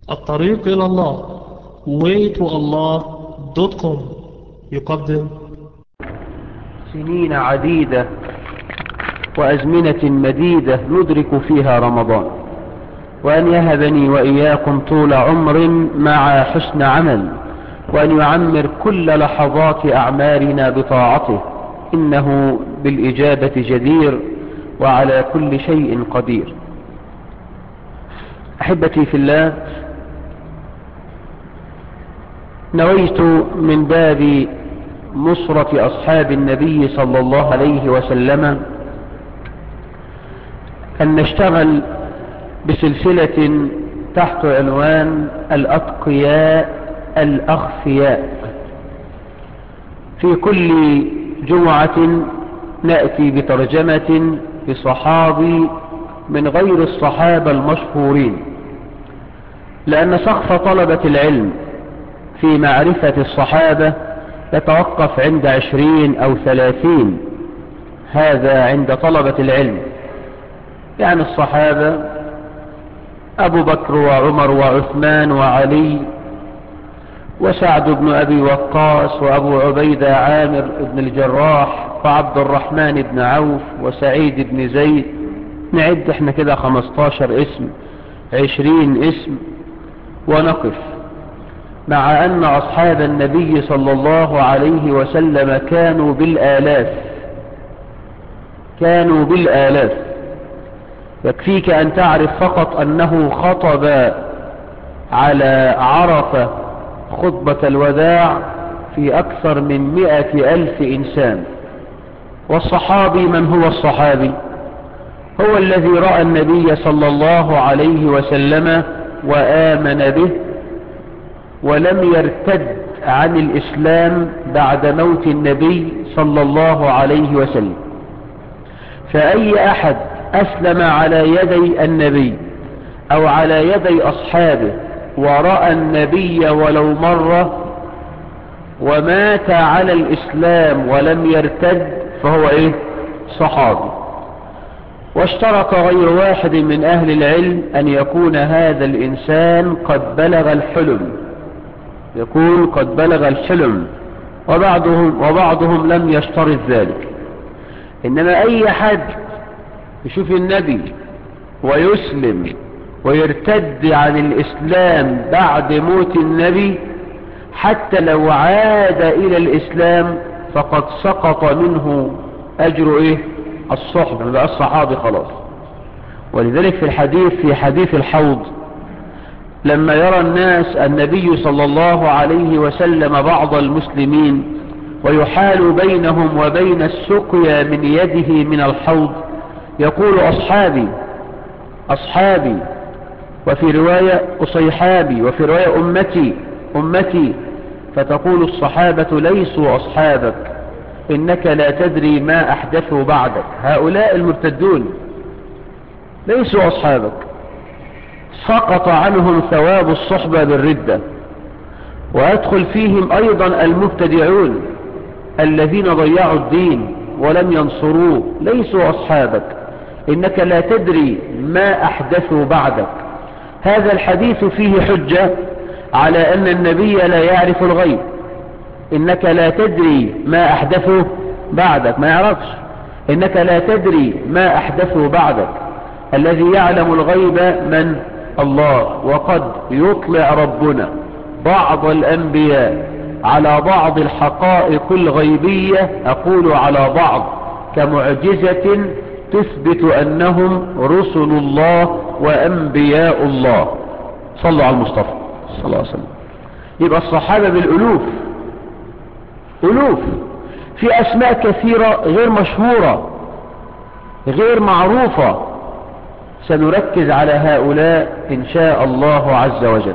الطريق إلى الله waytoallah.com يقدم سنين عديدة وأزمنة مديدة ندرك فيها رمضان وأن يهبني وإياكم طول عمر مع حسن عمل وأن يعمر كل لحظات أعمارنا بطاعته إنه بالإجابة جدير وعلى كل شيء قدير أحبتي في الله نويت من باب نصرة أصحاب النبي صلى الله عليه وسلم أن نشتغل بسلسلة تحت عنوان الأتقياء الأخفياء في كل جمعة نأتي بترجمة لصحابي من غير الصحابة المشهورين لأن سقف طلبة العلم في معرفة الصحابة يتوقف عند عشرين أو ثلاثين هذا عند طلبة العلم يعني الصحابة أبو بكر وعمر وعثمان وعلي وسعد بن أبي وقاص وأبو عبيدة عامر بن الجراح وعبد الرحمن بن عوف وسعيد بن زيد نعد احنا كده خمستاشر اسم عشرين اسم ونقف مع أن أصحاب النبي صلى الله عليه وسلم كانوا بالآلاف كانوا بالآلاف يكفيك أن تعرف فقط أنه خطب على عرفة خطبة الوداع في أكثر من مئة ألف إنسان والصحابي من هو الصحابي هو الذي رأى النبي صلى الله عليه وسلم وآمن به ولم يرتد عن الإسلام بعد موت النبي صلى الله عليه وسلم فأي أحد أسلم على يدي النبي أو على يدي أصحابه ورأى النبي ولو مرة ومات على الإسلام ولم يرتد فهو إيه صحابي واشترط غير واحد من أهل العلم أن يكون هذا الإنسان قد بلغ الحلم يكون قد بلغ الحلم وبعضهم, وبعضهم لم يشترط ذلك إنما أي حد يشوف النبي ويسلم ويرتد عن الإسلام بعد موت النبي حتى لو عاد إلى الإسلام فقد سقط منه أجر إيه الصحبة بقى الصحابي خلاص ولذلك في الحديث في حديث الحوض لما يرى الناس النبي صلى الله عليه وسلم بعض المسلمين ويحال بينهم وبين السقيا من يده من الحوض يقول أصحابي أصحابي وفي رواية أصيحابي وفي رواية أمتي أمتي فتقول الصحابة ليسوا أصحابك إنك لا تدري ما أحدثوا بعدك هؤلاء المرتدون ليسوا أصحابك سقط عنهم ثواب الصحبة بالردة ويدخل فيهم أيضا المبتدعون الذين ضيعوا الدين ولم ينصروه ليسوا أصحابك إنك لا تدري ما أحدثوا بعدك هذا الحديث فيه حجة على أن النبي لا يعرف الغيب إنك لا تدري ما أحدثوا بعدك ما يعرفش إنك لا تدري ما أحدثوا بعدك الذي يعلم الغيب من الله وقد يطلع ربنا بعض الأنبياء على بعض الحقائق الغيبية أقول على بعض كمعجزة تثبت أنهم رسل الله وأنبياء الله صلوا على المصطفى صلى الله عليه وسلم يبقى الصحابة بالألوف ألوف في أسماء كثيرة غير مشهورة غير معروفة سنركز على هؤلاء إن شاء الله عز وجل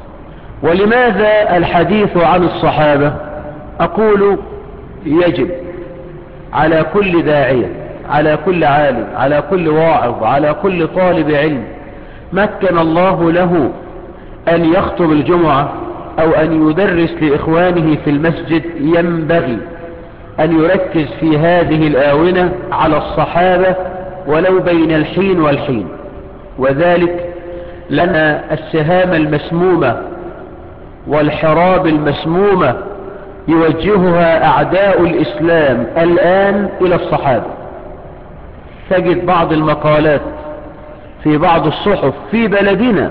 ولماذا الحديث عن الصحابة أقول يجب على كل داعية على كل عالم على كل واعظ على كل طالب علم مكن الله له أن يخطب الجمعة أو أن يدرس لإخوانه في المسجد ينبغي أن يركز في هذه الآونة على الصحابة ولو بين الحين والحين وذلك لنا السهام المسمومة والحراب المسمومة يوجهها أعداء الإسلام الآن إلى الصحابة تجد بعض المقالات في بعض الصحف في بلدنا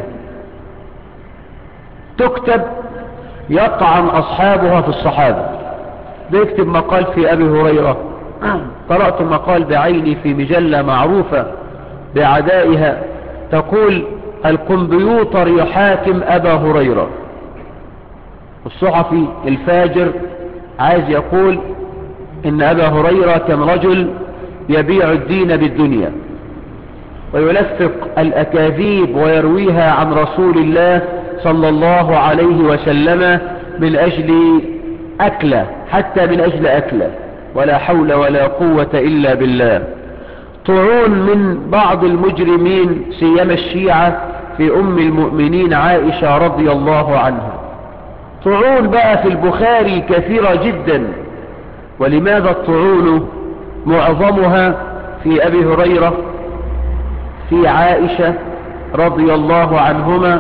تكتب يطعن أصحابها في الصحابة بيكتب مقال في أبي هريرة قرأت مقال بعيني في مجلة معروفة بعدائها تقول الكمبيوتر يحاكم أبا هريرة الصحفي الفاجر عايز يقول إن أبا هريرة كان رجل يبيع الدين بالدنيا ويلفق الأكاذيب ويرويها عن رسول الله صلى الله عليه وسلم من أجل أكلة حتى من أجل أكلة ولا حول ولا قوة إلا بالله طعون من بعض المجرمين سيما الشيعة في أم المؤمنين عائشة رضي الله عنها طعون بقى في البخاري كثيرة جدا ولماذا الطعون معظمها في أبي هريرة في عائشة رضي الله عنهما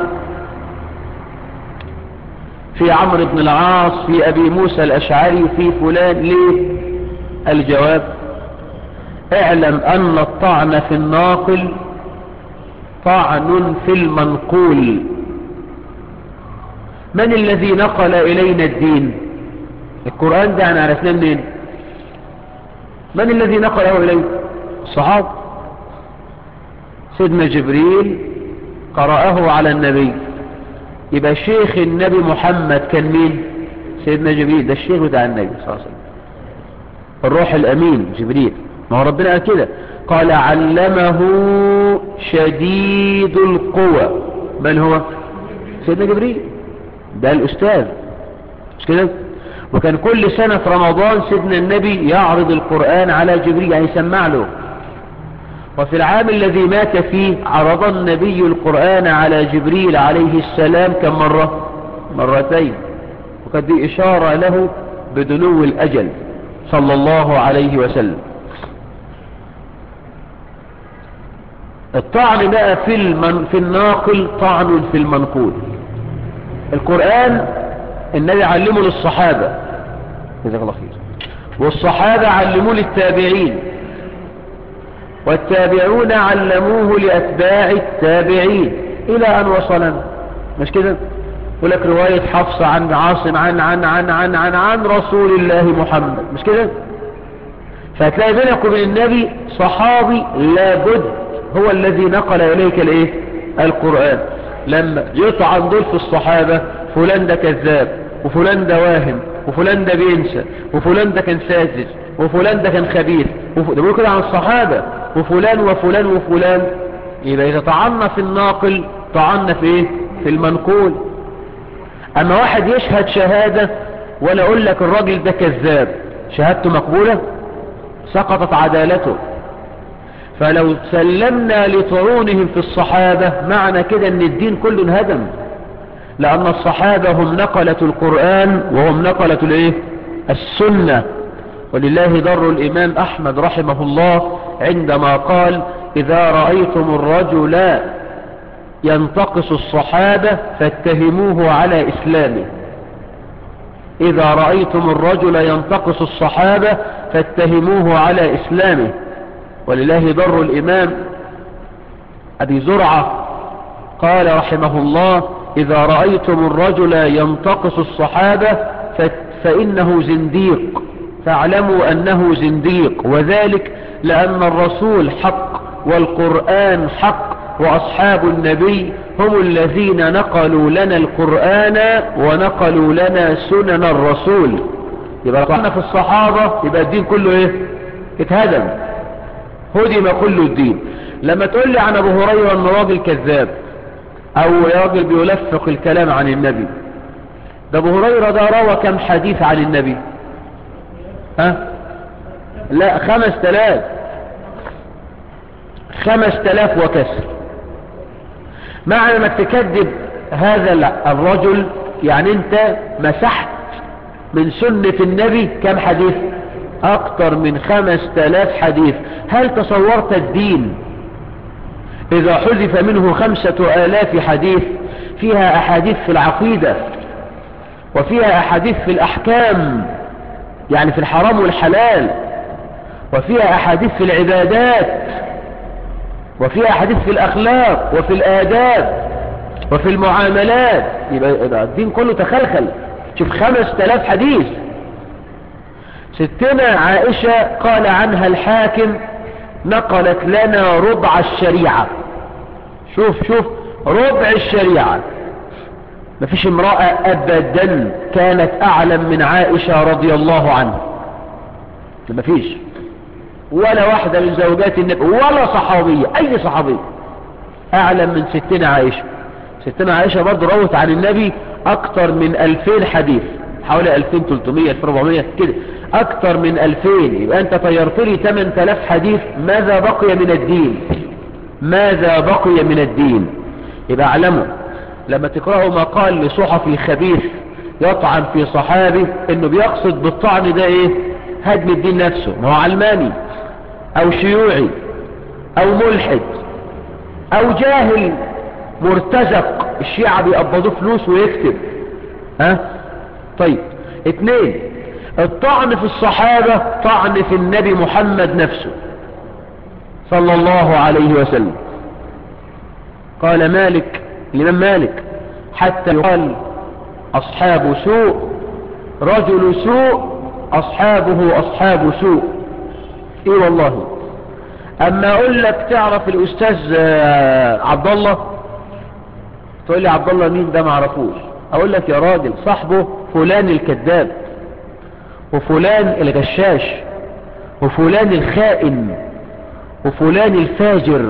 في عمرو بن العاص في أبي موسى الأشعري في فلان ليه الجواب اعلم أن الطعن في الناقل طعن في المنقول من الذي نقل إلينا الدين القرآن ده انا عرفناه منين من الذي نقله إلينا الصحابة سيدنا جبريل قرأه على النبي يبقى شيخ النبي محمد كان مين سيدنا جبريل ده الشيخ بتاع النبي صلى الله عليه وسلم الروح الأمين جبريل ما هو ربنا قال كده قال علمه شديد القوى من هو سيدنا جبريل ده الأستاذ مش كده وكان كل سنة في رمضان سيدنا النبي يعرض القرآن على جبريل يعني يسمع له وفي العام الذي مات فيه عرض النبي القرآن على جبريل عليه السلام كم مرة مرتين وقد دي إشارة له بدنو الأجل صلى الله عليه وسلم الطعن بقى في, المن في الناقل طعن في المنقول القرآن النبي علمه للصحابة جزاك الله خير والصحابة علموه للتابعين والتابعون علموه لأتباع التابعين إلى أن وصلنا مش كده يقول لك رواية حفص عن عاصم عن عن عن عن عن عن رسول الله محمد مش كده فهتلاقي بينك وبين النبي صحابي لابد هو الذي نقل إليك الايه القرآن لما يطعن دول في الصحابة فلان ده كذاب وفلان ده واهم وفلان ده بينسى وفلان ده كان ساذج وفلان ده كان خبيث وف... ده بيقول كده عن الصحابة وفلان وفلان وفلان يبقى إذا طعنا في الناقل طعنا في ايه في المنقول اما واحد يشهد شهادة ولا اقول لك الراجل ده كذاب شهادته مقبولة سقطت عدالته فلو سلمنا لطعونهم في الصحابة معنى كده ان الدين كله انهدم لان الصحابة هم نقلة القرآن وهم نقلة الايه السنة ولله در الامام احمد رحمه الله عندما قال اذا رأيتم الرجل ينتقص الصحابة فاتهموه على اسلامه اذا رأيتم الرجل ينتقص الصحابة فاتهموه على اسلامه ولله در الامام ابي زرعة قال رحمه الله اذا رأيتم الرجل ينتقص الصحابة فانه زنديق فاعلموا انه زنديق وذلك لان الرسول حق والقرآن حق واصحاب النبي هم الذين نقلوا لنا القرآن ونقلوا لنا سنن الرسول يبقى طعنا في الصحابة يبقى الدين كله ايه اتهدم هدم كل الدين لما تقول لي عن ابو هريرة انه راجل كذاب او راجل بيلفق الكلام عن النبي ده ابو هريرة ده روى كم حديث عن النبي ها لا خمس تلاف خمس تلاف وكسر معنى انك تكذب هذا الرجل يعني انت مسحت من سنة النبي كم حديث اكتر من خمس تلاف حديث هل تصورت الدين إذا حذف منه خمسة آلاف حديث فيها أحاديث في العقيدة وفيها أحاديث في الأحكام يعني في الحرام والحلال وفيها أحاديث في العبادات وفيها أحاديث في الأخلاق وفي الآداب وفي المعاملات يبقى الدين كله تخلخل شوف خمس تلاف حديث ستنا عائشة قال عنها الحاكم نقلت لنا ربع الشريعة شوف شوف ربع الشريعة مفيش امرأة أبدا كانت أعلم من عائشة رضي الله عنها مفيش ولا واحدة من زوجات النبي ولا صحابية أي صحابية أعلم من ستنا عائشة ستنا عائشة برضه روت عن النبي أكتر من ألفين حديث حوالي 2300 2400 كده أكتر من 2000 يبقى أنت طيرت لي 8000 حديث ماذا بقي من الدين ماذا بقي من الدين يبقى اعلموا لما تقرأوا ما قال لصحفي خبيث يطعن في صحابي انه بيقصد بالطعن ده ايه هدم الدين نفسه ما هو علماني او شيوعي او ملحد او جاهل مرتزق الشيعة بيقبضوا فلوس ويكتب ها طيب اتنين الطعن في الصحابة طعن في النبي محمد نفسه صلى الله عليه وسلم قال مالك الإمام مالك حتى يقال أصحاب سوء رجل سوء أصحابه أصحاب سوء إيه والله أما أقول لك تعرف الأستاذ عبد الله تقول لي عبد الله مين ده معرفوش أقول لك يا راجل صاحبه فلان الكذاب وفلان الغشاش وفلان الخائن وفلان الفاجر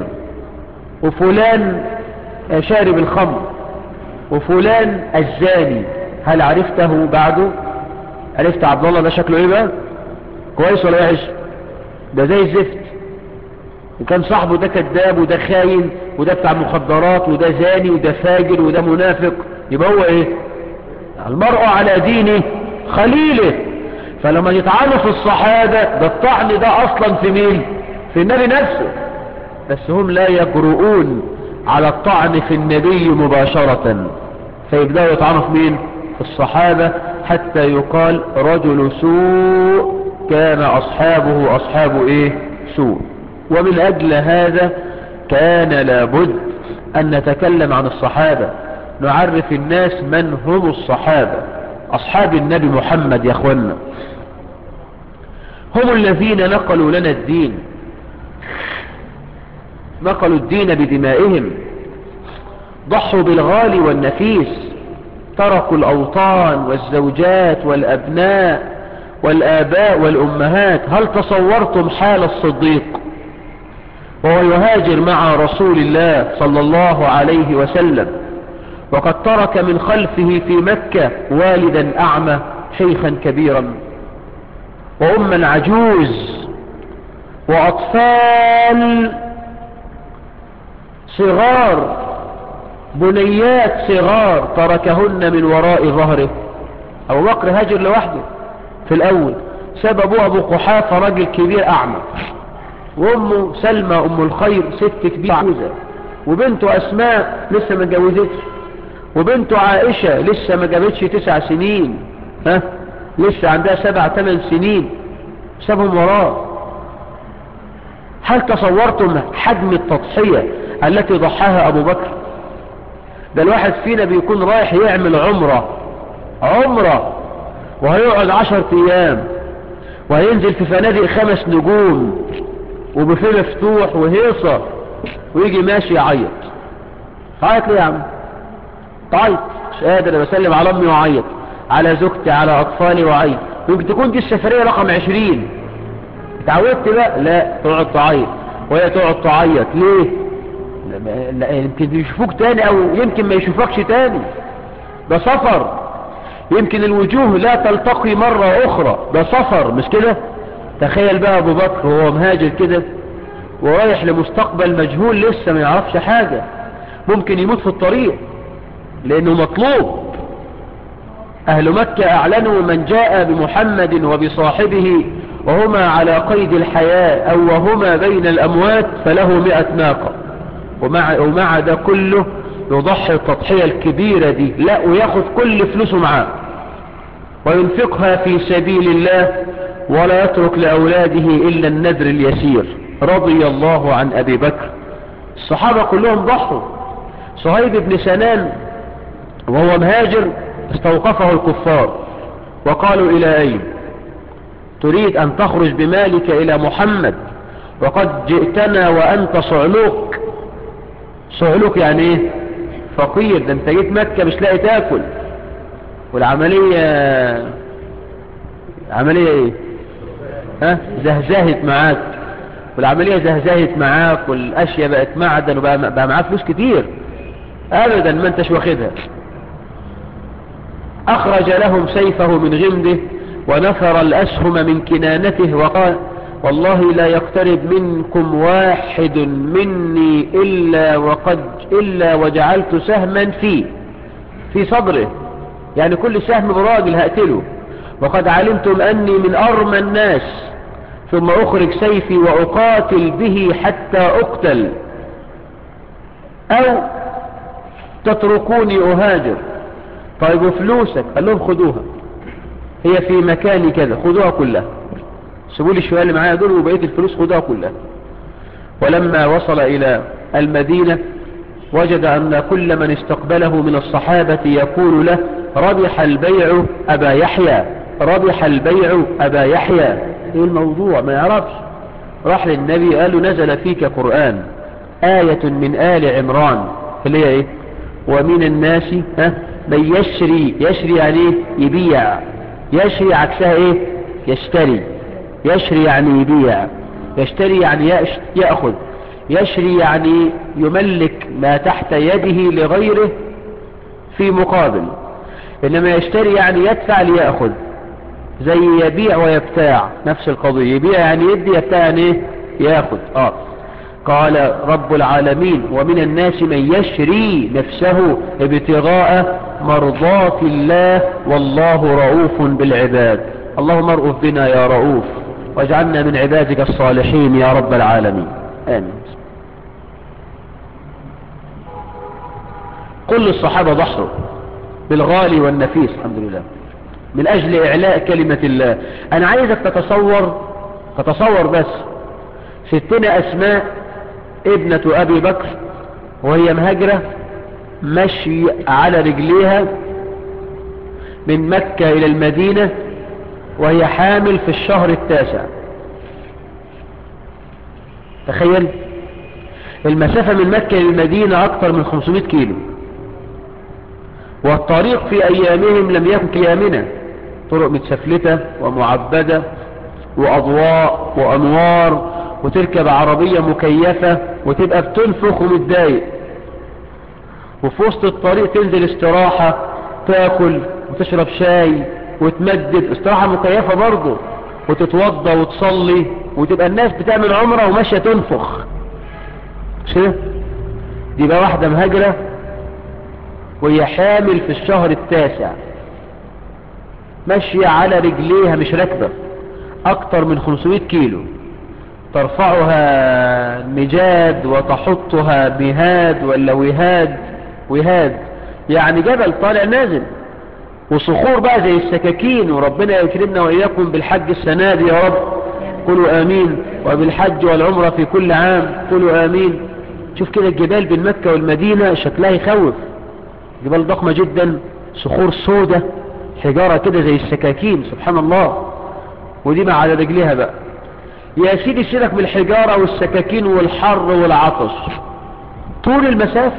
وفلان شارب الخمر وفلان الزاني هل عرفته بعده عرفت عبد الله ده شكله ايه بقى كويس ولا وحش ده زي الزفت وكان صاحبه ده كذاب وده خاين وده بتاع مخدرات وده زاني وده فاجر وده منافق يبقى هو ايه المرء على دينه خليله فلما يطعنوا في الصحابة ده الطعن ده اصلا في مين في النبي نفسه بس هم لا يجرؤون على الطعن في النبي مباشرة فيبدأوا يطعنوا في مين في الصحابة حتى يقال رجل سوء كان أصحابه أصحاب إيه سوء ومن أجل هذا كان لابد أن نتكلم عن الصحابة نعرف الناس من هم الصحابة أصحاب النبي محمد يا أخوانا هم الذين نقلوا لنا الدين نقلوا الدين بدمائهم ضحوا بالغالي والنفيس تركوا الأوطان والزوجات والأبناء والآباء والأمهات هل تصورتم حال الصديق وهو يهاجر مع رسول الله صلى الله عليه وسلم وقد ترك من خلفه في مكة والدا أعمى شيخا كبيرا وأما عجوز وأطفال صغار بنيات صغار تركهن من وراء ظهره أبو بكر هاجر لوحده في الأول سببه أبو قحافة راجل كبير أعمى وأمه سلمى أم الخير ست كبيرة عجوزة وبنته أسماء لسه ما جوزتش وبنته عائشة لسه ما جابتش تسع سنين ها لسه عندها سبع ثمان سنين سابهم وراه هل تصورتم حجم التضحية التي ضحاها أبو بكر ده الواحد فينا بيكون رايح يعمل عمرة عمرة وهيقعد عشر ايام وهينزل في فنادق خمس نجوم وبفيه مفتوح وهيصة ويجي ماشي يعيط تعيط ليه يا عم تعيط مش قادر انا بسلم على امي وعيط على زوجتي على اطفالي وعيط ممكن تكون دي السفرية رقم عشرين اتعودت بقى لا تقعد تعيط وهي تقعد تعيط ليه لا يمكن يشوفوك تاني او يمكن ما يشوفكش تاني ده سفر يمكن الوجوه لا تلتقي مرة اخرى ده سفر مش كده تخيل بقى ابو بكر وهو مهاجر كده ورايح لمستقبل مجهول لسه ما يعرفش حاجة ممكن يموت في الطريق لانه مطلوب اهل مكة اعلنوا من جاء بمحمد وبصاحبه وهما على قيد الحياة او وهما بين الاموات فله مئة ناقة ومع, ومع ده كله يضحي التضحية الكبيرة دي لا وياخد كل فلوسه معاه وينفقها في سبيل الله ولا يترك لأولاده إلا النذر اليسير رضي الله عن أبي بكر الصحابة كلهم ضحوا صهيب بن سنان وهو مهاجر استوقفه الكفار وقالوا إلى أين تريد أن تخرج بمالك إلى محمد وقد جئتنا وأنت صعلوك صعلوك يعني ايه فقير ده انت جيت مكة مش لاقي تاكل والعملية عملية ايه ها زهزهت معاك والعملية زهزهت معاك والاشياء بقت معدن وبقى بقى معاه فلوس كتير ابدا ما انتش واخدها اخرج لهم سيفه من غمده ونثر الاسهم من كنانته وقال والله لا يقترب منكم واحد مني إلا وقد إلا وجعلت سهما فيه في صدره يعني كل سهم براجل هقتله وقد علمتم أني من أرمى الناس ثم أخرج سيفي وأقاتل به حتى أقتل أو تتركوني أهاجر طيب وفلوسك قال لهم خدوها هي في مكاني كذا خدوها كلها سيبوا لي الشوية اللي معايا دول وبقية الفلوس خدوها كلها ولما وصل إلى المدينة وجد أن كل من استقبله من الصحابة يقول له ربح البيع أبا يحيى ربح البيع أبا يحيى ايه الموضوع ما يعرفش راح للنبي قال له نزل فيك قرآن آية من آل عمران اللي هي ايه ومن الناس ها من يشري يشري يعني ايه يبيع يشري عكسها ايه يشتري يشري يعني يبيع يشتري يعني يأخذ يشري يعني يملك ما تحت يده لغيره في مقابل إنما يشتري يعني يدفع ليأخذ زي يبيع ويبتاع نفس القضية يبيع يعني يدي يبتاع يعني ايه يأخذ آه. قال رب العالمين ومن الناس من يشري نفسه ابتغاء مرضات الله والله رؤوف بالعباد اللهم ارؤف بنا يا رؤوف واجعلنا من عبادك الصالحين يا رب العالمين آمين كل الصحابة ضحوا بالغالي والنفيس الحمد لله من أجل إعلاء كلمة الله أنا عايزك تتصور تتصور بس ستنا أسماء ابنة أبي بكر وهي مهاجرة مشي على رجليها من مكة إلى المدينة وهي حامل في الشهر التاسع تخيل المسافة من مكة للمدينة أكثر من 500 كيلو والطريق في أيامهم لم يكن كيامنا طرق متسفلتة ومعبدة وأضواء وأنوار وتركب عربية مكيفة وتبقى بتنفخ ومتضايق وفي وسط الطريق تنزل استراحة تاكل وتشرب شاي وتمدد استراحة مكيفة برضه وتتوضى وتصلي وتبقى الناس بتعمل عمرة وماشية تنفخ شو دي بقى واحدة مهاجرة وهي حامل في الشهر التاسع ماشية على رجليها مش راكبة اكتر من 500 كيلو ترفعها مجاد وتحطها مهاد ولا وهاد وهاد يعني جبل طالع نازل وصخور بقى زي السكاكين وربنا يكرمنا وإياكم بالحج السنة دي يا رب قولوا آمين وبالحج والعمرة في كل عام قولوا آمين شوف كده الجبال بين مكة والمدينة شكلها يخوف جبال ضخمة جدا صخور سودة حجارة كده زي السكاكين سبحان الله ودي ما على رجليها بقى يا سيدي سيبك من الحجارة والسكاكين والحر والعطش طول المسافة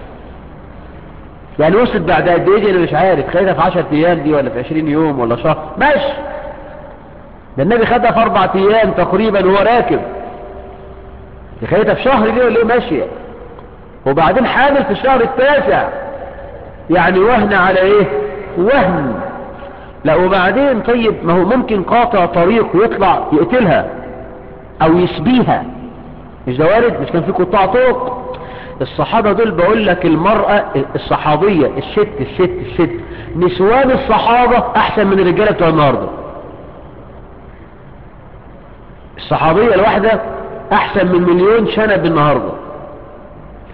يعني وصلت بعد قد ايه دي انا مش عارف خدها في 10 ايام دي ولا في 20 يوم ولا شهر ماشي ده النبي خدها في اربع ايام تقريبا وهو راكب دي خدتها في شهر دي ولا ايه ماشيه وبعدين حامل في الشهر التاسع يعني وهن على ايه وهن لا وبعدين طيب ما هو ممكن قاطع طريق ويطلع يقتلها او يسبيها مش ده وارد مش كان في قطاع طرق الصحابة دول بقول لك المرأة الصحابية الست الست الست نسوان الصحابة احسن من الرجالة بتوع النهاردة الصحابية الواحدة احسن من مليون شنب النهاردة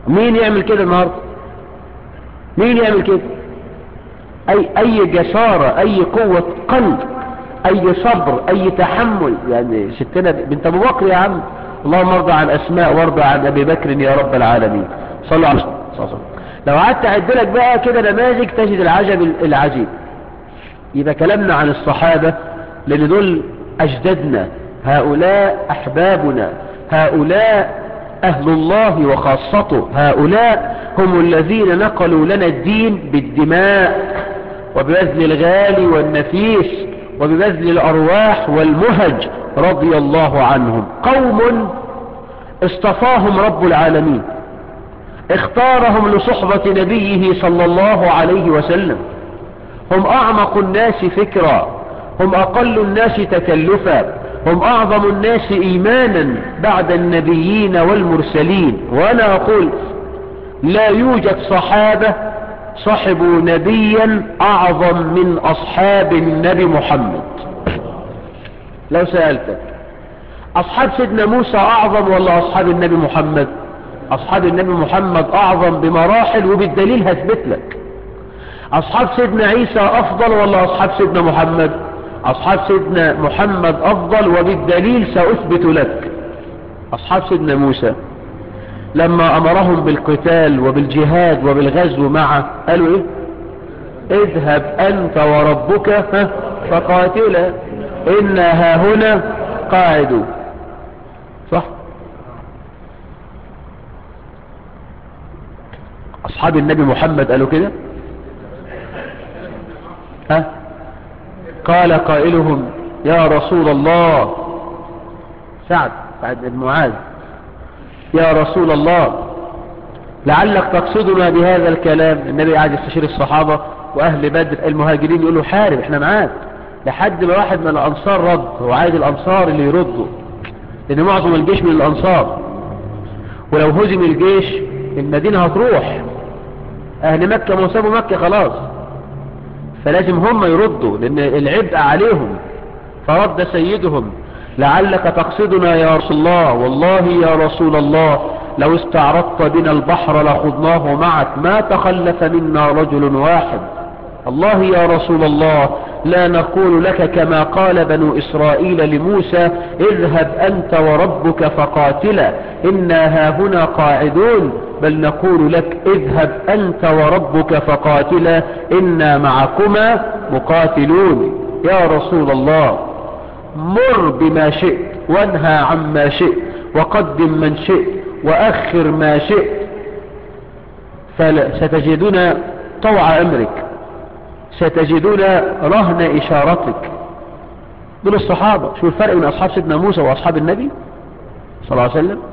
مين يعمل كده النهاردة مين يعمل كده اي اي جسارة اي قوة قلب اي صبر اي تحمل يعني ستنا بنت ابو بكر يا عم اللهم ارضى عن اسماء وارضى عن ابي بكر يا رب العالمين صلوا على صلى الله عليه وسلم لو قعدت اعد لك بقى كده نماذج تجد العجب العجيب يبقى كلامنا عن الصحابة لان دول اجدادنا هؤلاء احبابنا هؤلاء اهل الله وخاصته هؤلاء هم الذين نقلوا لنا الدين بالدماء وببذل الغالي والنفيس وببذل الارواح والمهج رضي الله عنهم قوم اصطفاهم رب العالمين اختارهم لصحبة نبيه صلى الله عليه وسلم هم اعمق الناس فكرا هم اقل الناس تكلفا هم اعظم الناس ايمانا بعد النبيين والمرسلين وانا اقول لا يوجد صحابة صحبوا نبيا اعظم من اصحاب النبي محمد لو سألتك اصحاب سيدنا موسى اعظم ولا اصحاب النبي محمد اصحاب النبي محمد اعظم بمراحل وبالدليل هثبت لك اصحاب سيدنا عيسى افضل ولا اصحاب سيدنا محمد اصحاب سيدنا محمد افضل وبالدليل ساثبت لك اصحاب سيدنا موسى لما امرهم بالقتال وبالجهاد وبالغزو معه قالوا ايه اذهب انت وربك فقاتلا انا هاهنا قاعدون صح اصحاب النبي محمد قالوا كده ها قال قائلهم يا رسول الله سعد سعد بن معاذ يا رسول الله لعلك تقصدنا بهذا الكلام النبي قاعد يستشير الصحابة واهل بدر المهاجرين يقولوا حارب احنا معاك لحد ما واحد من الانصار رد هو عايز الانصار اللي يردوا لان معظم الجيش من الانصار ولو هزم الجيش المدينة هتروح اهل مكة ما سابوا مكة خلاص فلازم هم يردوا لان العبء عليهم فرد سيدهم لعلك تقصدنا يا رسول الله والله يا رسول الله لو استعرضت بنا البحر لخضناه معك ما تخلف منا رجل واحد الله يا رسول الله لا نقول لك كما قال بنو إسرائيل لموسى اذهب أنت وربك فقاتلا إنا هاهنا قاعدون بل نقول لك اذهب أنت وربك فقاتلا إنا معكما مقاتلون يا رسول الله مر بما شئت وانهى عما شئت وقدم من شئت وأخر ما شئت فستجدون طوع أمرك ستجدون رهن إشارتك دول الصحابة شو الفرق بين أصحاب سيدنا موسى وأصحاب النبي صلى الله عليه وسلم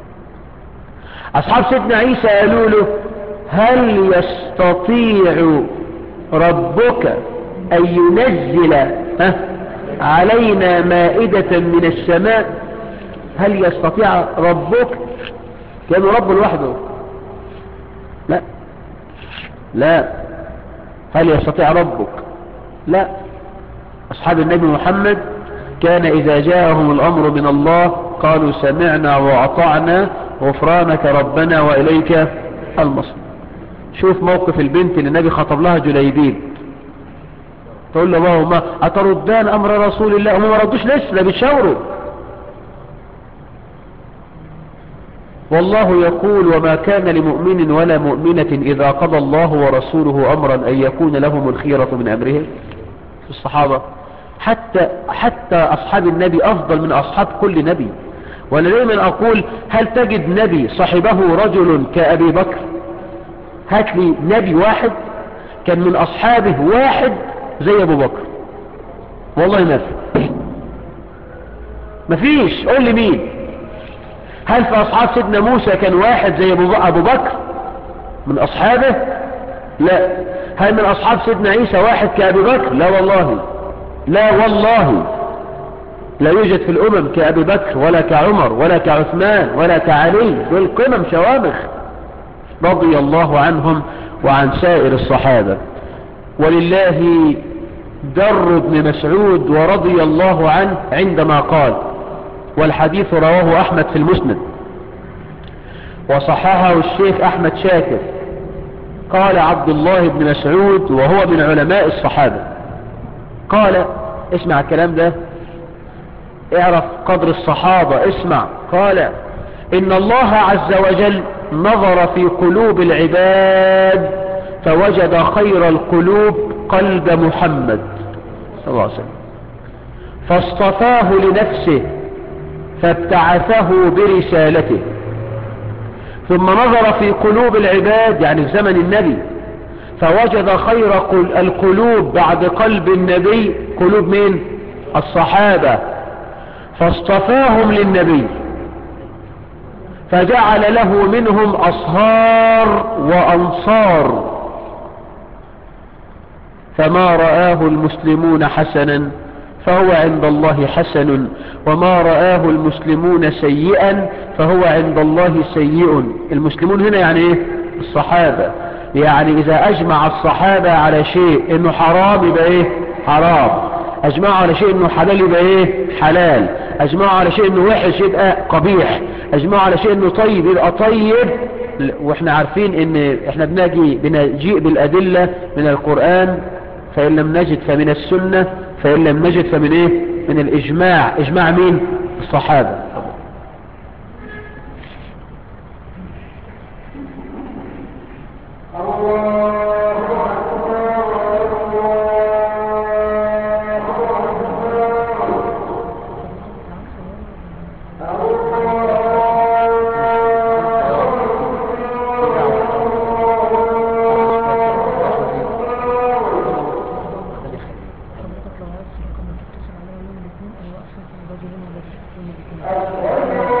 أصحاب سيدنا عيسى قالوا له هل يستطيع ربك أن ينزل ها علينا مائدة من السماء هل يستطيع ربك كان رب لوحده لا لا هل يستطيع ربك لا أصحاب النبي محمد كان إذا جاءهم الأمر من الله قالوا سمعنا وأطعنا غفرانك ربنا وإليك المصير شوف موقف البنت اللي النبي خطب لها جليبيب تقول له بابا ما أتردان أمر رسول الله هم ما ردوش لسه ده بيشاوروا والله يقول وما كان لمؤمن ولا مؤمنة إذا قضى الله ورسوله أمرا أن يكون لهم الخيرة من أمرهم في الصحابة حتى, حتى أصحاب النبي أفضل من أصحاب كل نبي وأنا دائما أقول هل تجد نبي صحبه رجل كأبي بكر هات لي نبي واحد كان من أصحابه واحد زي أبو بكر والله ما في مفيش قول لي مين هل في أصحاب سيدنا موسى كان واحد زي أبو بكر من أصحابه لا هل من أصحاب سيدنا عيسى واحد كأبي بكر لا والله لا والله لا يوجد في الأمم كأبي بكر ولا كعمر ولا كعثمان ولا كعلي دول قمم شوامخ رضي الله عنهم وعن سائر الصحابة ولله در بن مسعود ورضي الله عنه عندما قال والحديث رواه أحمد في المسند وصححه الشيخ أحمد شاكر قال عبد الله بن مسعود وهو من علماء الصحابة قال اسمع الكلام ده اعرف قدر الصحابة اسمع قال إن الله عز وجل نظر في قلوب العباد فوجد خير القلوب قلب محمد صلى الله عليه وسلم فاصطفاه لنفسه فابتعثه برسالته ثم نظر في قلوب العباد يعني في زمن النبي فوجد خير قل- القلوب بعد قلب النبي قلوب مين الصحابة فاصطفاهم للنبي فجعل له منهم أصهار وأنصار فما رآه المسلمون حسنا فهو عند الله حسن وما رآه المسلمون سيئا فهو عند الله سيء المسلمون هنا يعني ايه الصحابة يعني اذا اجمع الصحابة على شيء انه حرام يبقى ايه حرام اجمعوا على شيء انه حلال يبقى ايه حلال اجمعوا على شيء انه وحش يبقى قبيح اجمعوا على شيء انه طيب يبقى طيب واحنا عارفين ان احنا بنجي بنجيء بالادلة من القرآن فإن لم نجد فمن السنة فإن لم نجد فمن إيه من الإجماع إجماع مين الصحابة حضرتك لو عايز رقم تتصل عليا يوم الاثنين او احسن في الرجلين ولا يوم الاثنين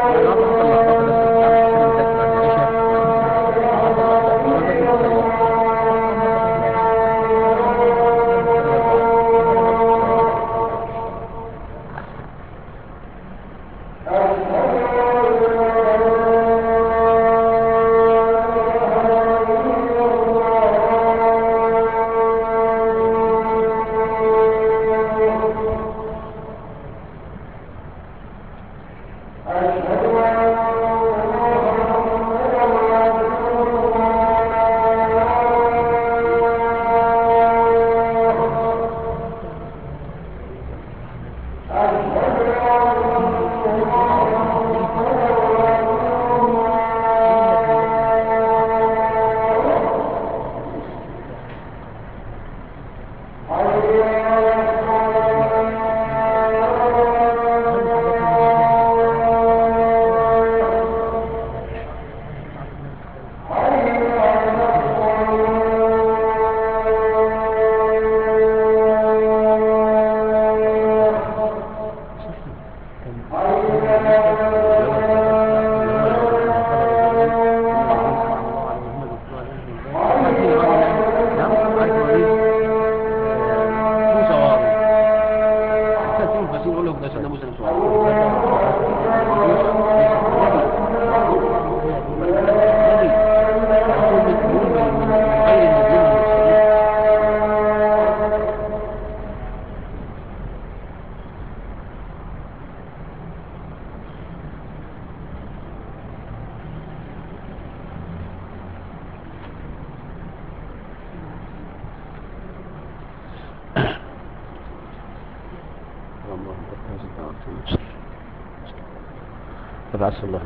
فبعث الله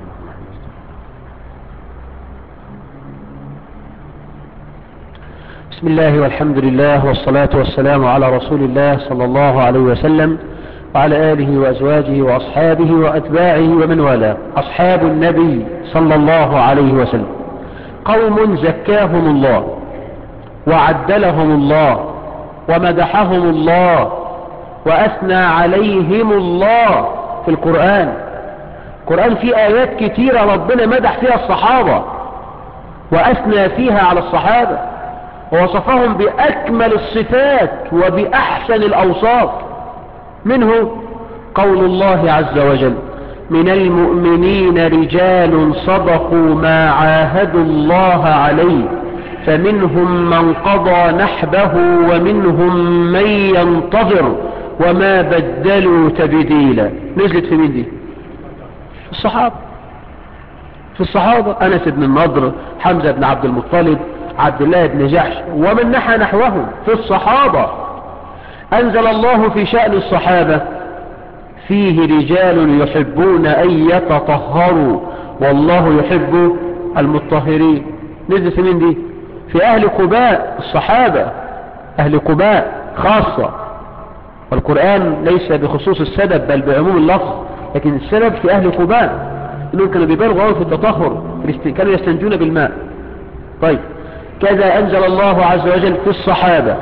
بسم الله والحمد لله والصلاة والسلام على رسول الله صلى الله عليه وسلم وعلى آله وأزواجه وأصحابه وأتباعه ومن والاه أصحاب النبي صلى الله عليه وسلم قوم زكاهم الله وعدلهم الله ومدحهم الله وأثنى عليهم الله في القرآن القرآن فيه آيات كتيرة ربنا مدح فيها الصحابة وأثنى فيها على الصحابة ووصفهم بأكمل الصفات وبأحسن الأوصاف منه قول الله عز وجل من المؤمنين رجال صدقوا ما عاهدوا الله عليه فمنهم من قضى نحبه ومنهم من ينتظر وما بدلوا تبديلا نزلت في مين دي الصحابة في الصحابة أنس بن النضر حمزة بن عبد المطلب عبد الله بن جحش ومن نحى نحوهم في الصحابة أنزل الله في شأن الصحابة فيه رجال يحبون أن يتطهروا والله يحب المطهرين نزل في مين دي في أهل قباء الصحابة أهل قباء خاصة والقرآن ليس بخصوص السبب بل بعموم اللفظ لكن السبب في أهل قباء إنهم كانوا بيبالغوا أوي في التطهر كانوا يستنجون بالماء طيب كذا أنزل الله عز وجل في الصحابة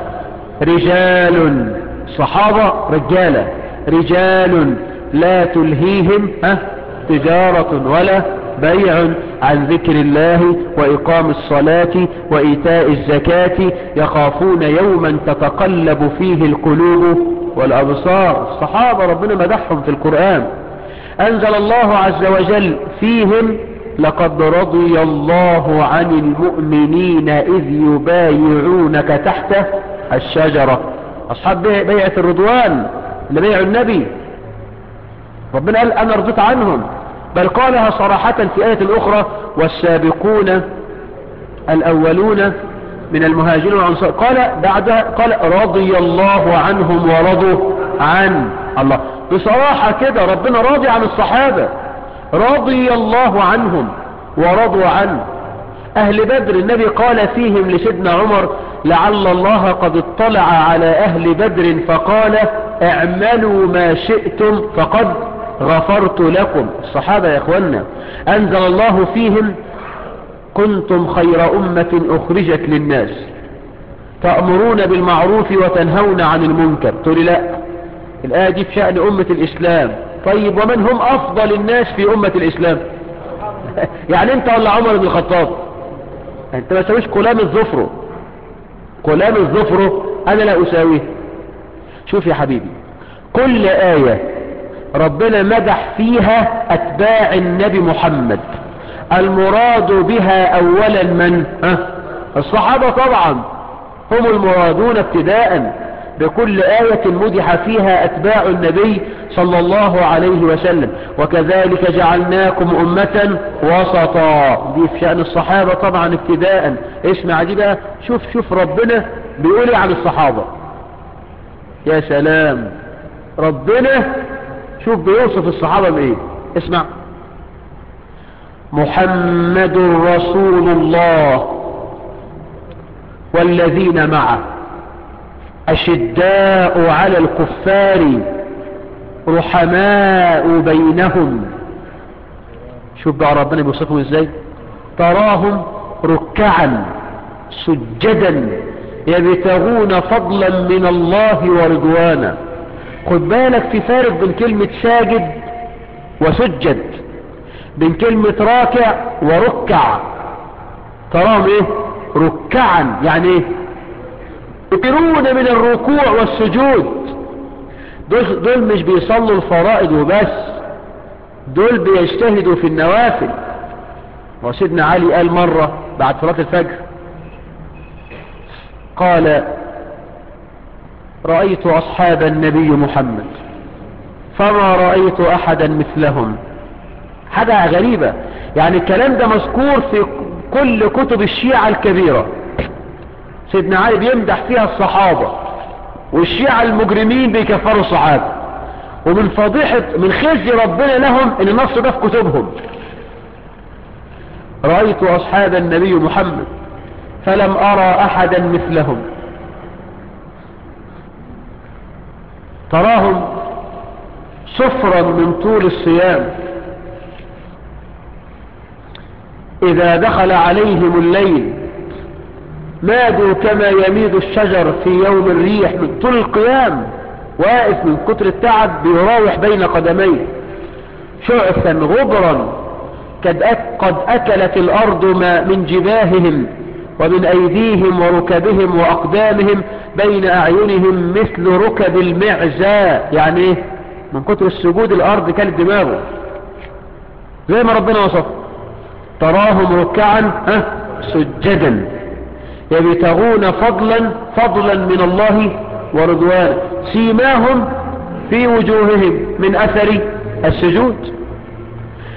رجال صحابة رجالة رجال لا تلهيهم ها تجارة ولا بيع عن ذكر الله وإقام الصلاة وإيتاء الزكاة يخافون يوما تتقلب فيه القلوب والأبصار الصحابة ربنا مدحهم في القرآن أنزل الله عز وجل فيهم لقد رضي الله عن المؤمنين إذ يبايعونك تحت الشجرة أصحاب بيعة الرضوان اللي بيعوا النبي ربنا قال أنا رضيت عنهم بل قالها صراحة في آية أخرى والسابقون الأولون من المهاجرين والأنصار قال بعدها قال رضي الله عنهم ورضوا عن الله بصراحة كده ربنا راضي عن الصحابة رضي الله عنهم ورضوا عنه أهل بدر النبي قال فيهم لسيدنا عمر لعل الله قد اطلع على أهل بدر فقال اعملوا ما شئتم فقد غفرت لكم الصحابة يا اخوانا أنزل الله فيهم كنتم خير أمة أخرجت للناس تأمرون بالمعروف وتنهون عن المنكر تقول لا الآية دي في شأن أمة الإسلام طيب ومن هم أفضل الناس في أمة الإسلام يعني أنت ولا عمر بن الخطاب أنت ما تسويش كلام الظفر كلام الظفر أنا لا أساويه شوف يا حبيبي كل آية ربنا مدح فيها أتباع النبي محمد المراد بها أولا من ها؟ الصحابة طبعا هم المرادون ابتداء بكل آية مدح فيها أتباع النبي صلى الله عليه وسلم وكذلك جعلناكم أمة وسطا دي في شأن الصحابة طبعا ابتداء اسمع دي بقى شوف شوف ربنا بيقول إيه عن الصحابة يا سلام ربنا شوف بيوصف الصحابة بإيه اسمع محمد رسول الله والذين معه أشداء على الكفار رحماء بينهم شوف بقى ربنا بيوصفهم ازاي تراهم ركعا سجدا يبتغون فضلا من الله ورضوانا خد بالك في فارق بين كلمة ساجد وسجد بين كلمة راكع وركع تراهم ايه ركعا يعني ايه يكثرون من الركوع والسجود دول, دول مش بيصلوا الفرائض وبس دول بيجتهدوا في النوافل وسيدنا علي قال مرة بعد صلاة الفجر قال رأيت أصحاب النبي محمد فما رأيت أحدا مثلهم حاجة غريبة يعني الكلام ده مذكور في كل كتب الشيعة الكبيرة سيدنا علي بيمدح فيها الصحابة والشيعة المجرمين بيكفروا الصحابة ومن فضيحة من خزي ربنا لهم ان النص ده في كتبهم رأيت أصحاب النبي محمد فلم أرى أحدا مثلهم تراهم صفرا من طول الصيام إذا دخل عليهم الليل مادوا كما يميد الشجر في يوم الريح من طول القيام واقف من كتر التعب بيراوح بين قدميه شعثا غبرا قد قد أكلت الأرض ما من جباههم ومن أيديهم وركبهم وأقدامهم بين أعينهم مثل ركب المعزى يعني إيه من كتر السجود الأرض كانت دماغه زي ما ربنا وصف تراهم ركعا ها سجدا يبتغون فضلا فضلا من الله ورضوانا سيماهم في وجوههم من أثر السجود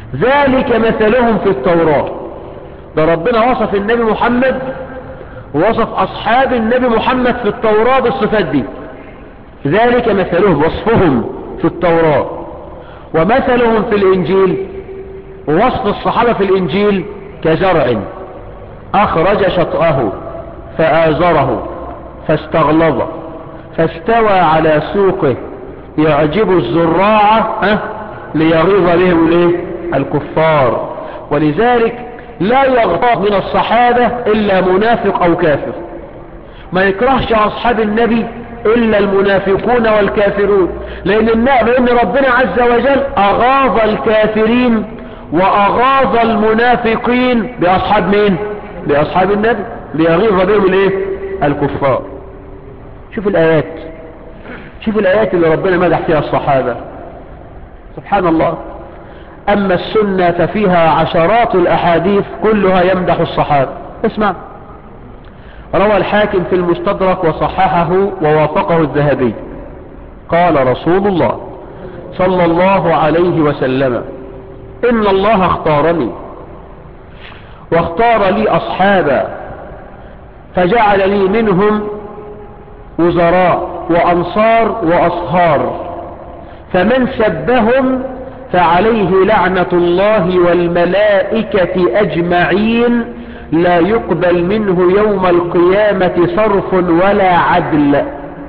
ذلك مثلهم في التوراة ده ربنا وصف النبي محمد ووصف أصحاب النبي محمد في التوراة بالصفات دي ذلك مثلهم وصفهم في التوراة ومثلهم في الإنجيل ووصف الصحابة في الإنجيل كزرع أخرج شطأه فآزره فاستغلظ فاستوى على سوقه يعجب الزراع أه ليغيظ بهم الايه الكفار ولذلك لا يغضب من الصحابة إلا منافق أو كافر ما يكرهش أصحاب النبي إلا المنافقون والكافرون لأن, لأن ربنا عز وجل أغاظ الكافرين وأغاظ المنافقين بأصحاب مين بأصحاب النبي ليغيظ بهم الايه الكفار شوف الآيات شوف الآيات اللي ربنا مدح فيها الصحابة سبحان الله أما السنة ففيها عشرات الأحاديث كلها يمدح الصحابة اسمع روى الحاكم في المستدرك وصححه ووافقه الذهبي قال رسول الله صلى الله عليه وسلم إن الله اختارني واختار لي أصحابا فجعل لي منهم وزراء وأنصار وأصهار فمن سبهم فعليه لعنة الله والملائكة أجمعين لا يقبل منه يوم القيامة صرف ولا عدل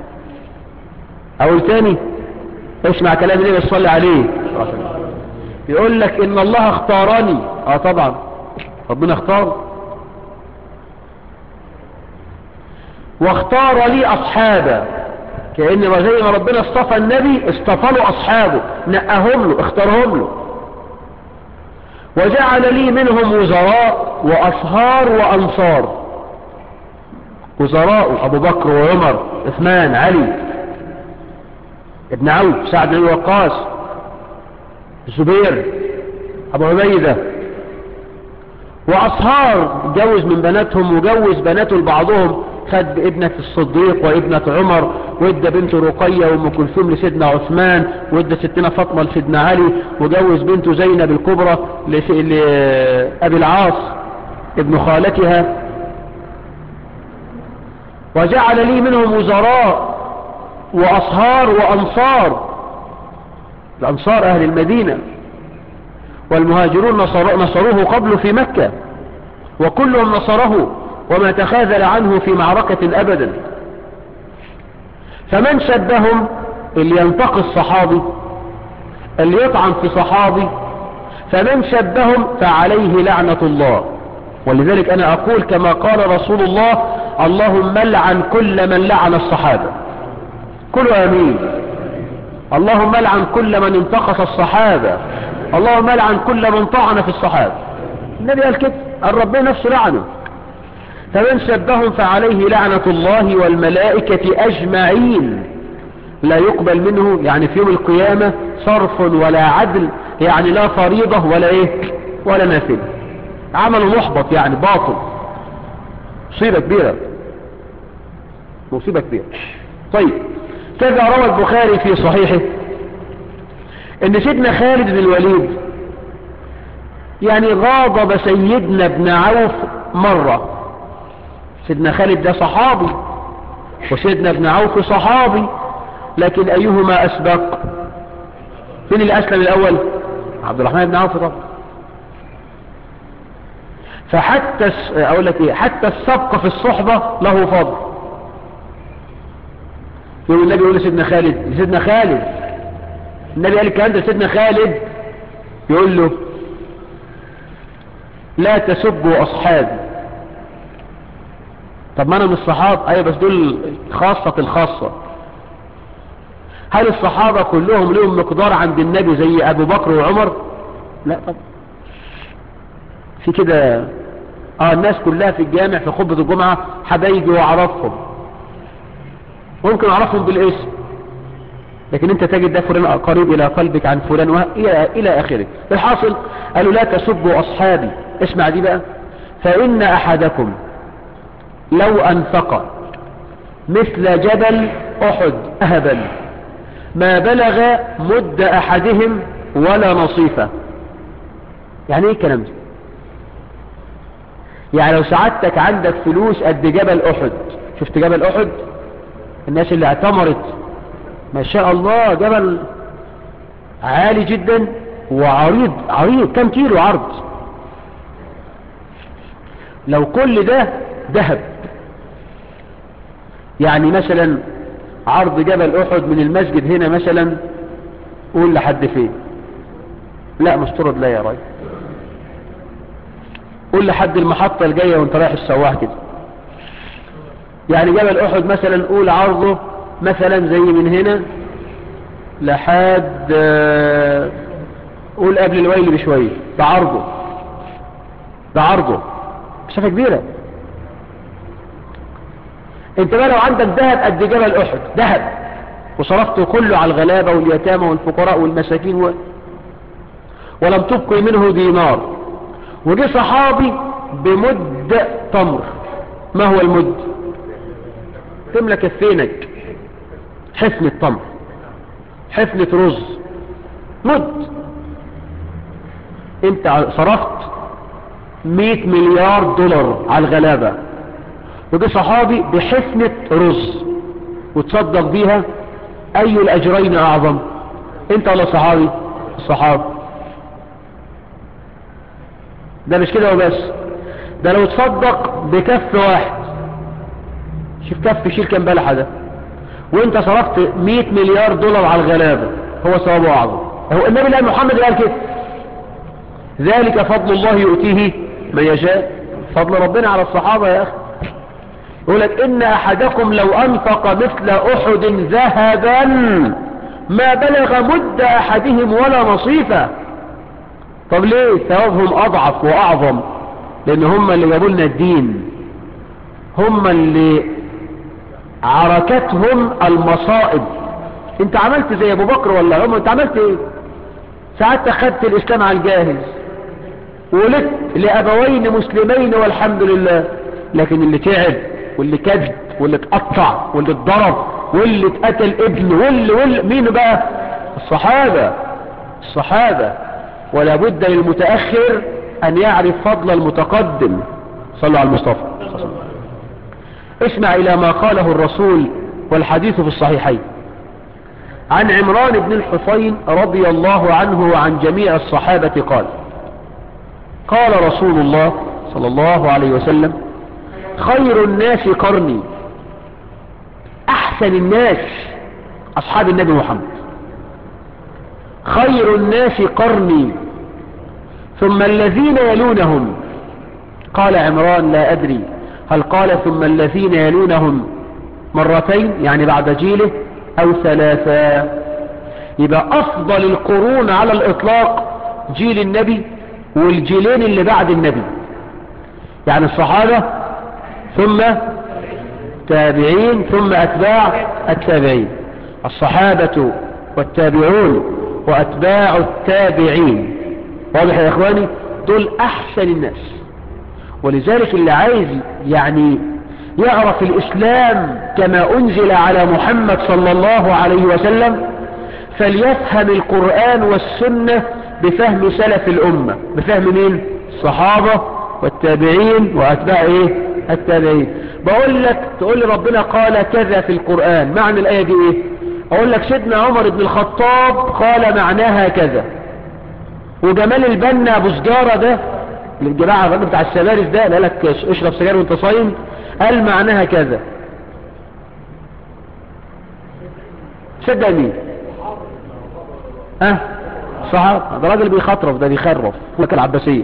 أقول تاني اسمع كلام النبي صلى عليه يقول لك إن الله اختارني اه طبعا ربنا اختار واختار لي أصحابا كأن زي ما ربنا اصطفى النبي اصطفى له أصحابه نقاهم له اختارهم له وجعل لي منهم وزراء وأصهار وأنصار وزراء أبو بكر وعمر عثمان علي ابن عوف سعد بن وقاص الزبير أبو عبيدة وأصهار جوز من بناتهم وجوز بناته لبعضهم خد ابنة الصديق وابنة عمر وادى بنت رقية وام كلثوم لسيدنا عثمان وادى ستنا فاطمة لسيدنا علي وجوز بنته زينب الكبرى لأبي العاص ابن خالتها وجعل لي منهم وزراء وأصهار وأنصار الأنصار أهل المدينة والمهاجرون نصر نصروه قبل في مكة وكلهم نصره وما تخاذل عنه في معركة أبدا فمن شبهم اللي ينتقي الصحابي اللي يطعن في صحابي فمن شبهم فعليه لعنة الله ولذلك أنا أقول كما قال رسول الله اللهم لعن كل من لعن الصحابة كل أمين اللهم لعن كل من انتقص الصحابة اللهم لعن كل من طعن في الصحابة النبي قال كده قال ربنا نفسه لعنه فمن شبهم فعليه لعنة الله والملائكة أجمعين لا يقبل منه يعني في يوم القيامة صرف ولا عدل يعني لا فريضة ولا ايه ولا نافل عمل محبط يعني باطل مصيبة كبيرة مصيبة كبيرة طيب كذا روى البخاري في صحيحه ان سيدنا خالد بن الوليد يعني غاضب سيدنا ابن عوف مرة سيدنا خالد ده صحابي وسيدنا ابن عوف صحابي لكن أيهما أسبق من اللي أسلم الأول عبد الرحمن بن عوف طبعا فحتى أقول لك إيه حتى السبق في الصحبة له فضل يقول النبي يقول لسيدنا خالد سيدنا خالد النبي قال الكلام ده سيدنا خالد يقول له لا تسبوا أصحابي طب ما أنا من الصحابة أيوة بس دول خاصة الخاصة هل الصحابة كلهم لهم مقدار عند النبي زي أبو بكر وعمر لا طب في كده اه الناس كلها في الجامع في خطبة الجمعة حبايبي واعرفهم ممكن اعرفهم بالاسم لكن انت تجد ده فلان قريب الى قلبك عن فلان وه... الى, إلى اخره الحاصل قالوا لا تسبوا اصحابي اسمع دي بقى فان احدكم لو انفق مثل جبل احد اهبا ما بلغ مد احدهم ولا نصيفه يعني ايه الكلام ده يعني لو سعادتك عندك فلوس قد جبل احد شفت جبل احد الناس اللي اعتمرت ما شاء الله جبل عالي جدا وعريض عريض كم كيلو عرض لو كل ده ذهب يعني مثلا عرض جبل احد من المسجد هنا مثلا قول لحد فين لا مسترد لا يا راجل قول لحد المحطة الجاية وانت رايح السواح كده يعني جبل احد مثلا قول عرضه مثلا زي من هنا لحد آه، قول قبل الويل بشوية ده عرضه ده عرضه مسافة كبيرة انت بقى لو عندك ذهب قد جبل احد ذهب وصرفته كله على الغلابة واليتامى والفقراء والمساكين و... ولم تبقي منه دينار وجه صحابي بمد تمر ما هو المد تملى كفينك حفنة تمر حفنة رز مد انت صرفت 100 مليار دولار على الغلابة وجه صحابي بحفنة رز وتصدق بيها اي الاجرين اعظم انت ولا صحابي الصحابي ده مش كده وبس ده لو تصدق بكف واحد شوف كف شيل كام بلحة ده وانت صرفت 100 مليار دولار على الغلابة هو ثوابه اعظم هو النبي لا محمد قال كده ذلك فضل الله يؤتيه من يشاء فضل ربنا على الصحابة يا اخي يقول لك ان احدكم لو انفق مثل احد ذهبا ما بلغ مد احدهم ولا نصيفه طب ليه ثوابهم اضعف واعظم لان هم اللي جابوا لنا الدين هم اللي عركتهم المصائب انت عملت زي ابو بكر ولا عمر انت عملت ايه ساعات خدت الاسلام على الجاهز ولدت لابوين مسلمين والحمد لله لكن اللي تعب واللي كذب واللي اتقطع واللي اتضرب واللي اتقتل ابن واللي واللي مين بقى الصحابة الصحابة ولا بد للمتأخر أن يعرف فضل المتقدم صلوا على المصطفى اسمع إلى ما قاله الرسول والحديث في الصحيحين عن عمران بن الحصين رضي الله عنه وعن جميع الصحابة قال قال رسول الله صلى الله عليه وسلم خير الناس قرني أحسن الناس أصحاب النبي محمد خير الناس قرني ثم الذين يلونهم قال عمران لا أدري هل قال ثم الذين يلونهم مرتين يعني بعد جيله أو ثلاثا يبقى أفضل القرون على الإطلاق جيل النبي والجيلين اللي بعد النبي يعني الصحابة ثم تابعين ثم أتباع التابعين الصحابة والتابعون وأتباع التابعين واضح يا إخواني دول أحسن الناس ولذلك اللي عايز يعني يعرف الإسلام كما أنزل على محمد صلى الله عليه وسلم فليفهم القرآن والسنة بفهم سلف الأمة بفهم مين الصحابة والتابعين وأتباع إيه التابعين بقول لك تقول لي ربنا قال كذا في القرآن معنى الآية دي إيه أقول لك سيدنا عمر بن الخطاب قال معناها كذا وجمال البنا أبو سجارة ده الجماعة الراجل بتاع السبارس ده قال لك اشرب سجاير وانت صايم قال معناها كذا صدق مين ها أه؟ صحاب ده راجل بيخطرف ده بيخرف لك العباسية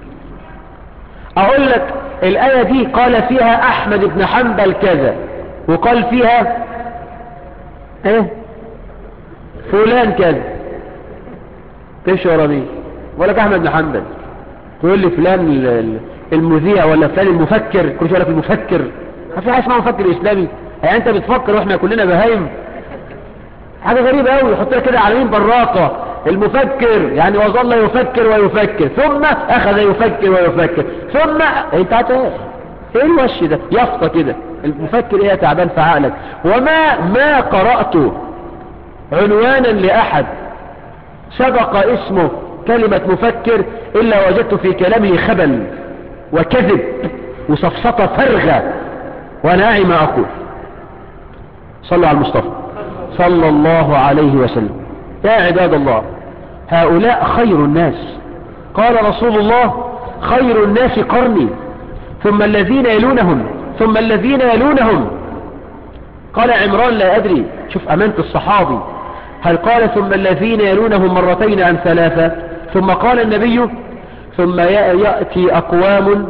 اقول لك الآية دي قال فيها احمد بن حنبل كذا وقال فيها ايه فلان كذا تمشي ورا مين ولا لك احمد بن حنبل تقول لي فلان المذيع ولا فلان المفكر كل شويه لك المفكر ما في حاجه اسمها مفكر اسلامي يعني انت بتفكر واحنا كلنا بهايم حاجه غريبه قوي يحط لك كده على مين براقه المفكر يعني وظل يفكر ويفكر ثم اخذ يفكر ويفكر ثم انت عارف ايه الوش ده يفطى كده المفكر ايه تعبان في عقلك وما ما قرأت عنوانا لأحد سبق اسمه كلمة مفكر إلا وجدت في كلامه خبل وكذب وسفسطة فرغة وأنا أعي ما أقول صلوا على المصطفى صلى الله عليه وسلم يا عباد الله هؤلاء خير الناس قال رسول الله خير الناس قرني ثم الذين يلونهم ثم الذين يلونهم قال عمران لا أدري شوف أمانة الصحابي هل قال ثم الذين يلونهم مرتين أم ثلاثة ثم قال النبي ثم يأتي أقوام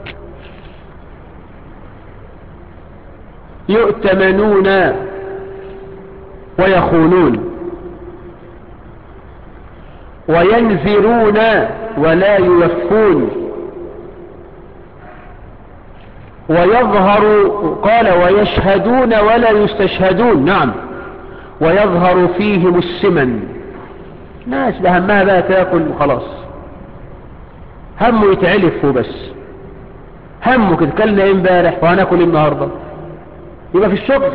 يؤتمنون ويخونون وينذرون ولا يوفون ويظهر قال ويشهدون ولا يستشهدون نعم ويظهر فيهم السمن ناس بهمها بقى تاكل وخلاص همه يتعلف وبس همه كده كلنا ايه امبارح وهناكل ايه النهارده يبقى في الشغل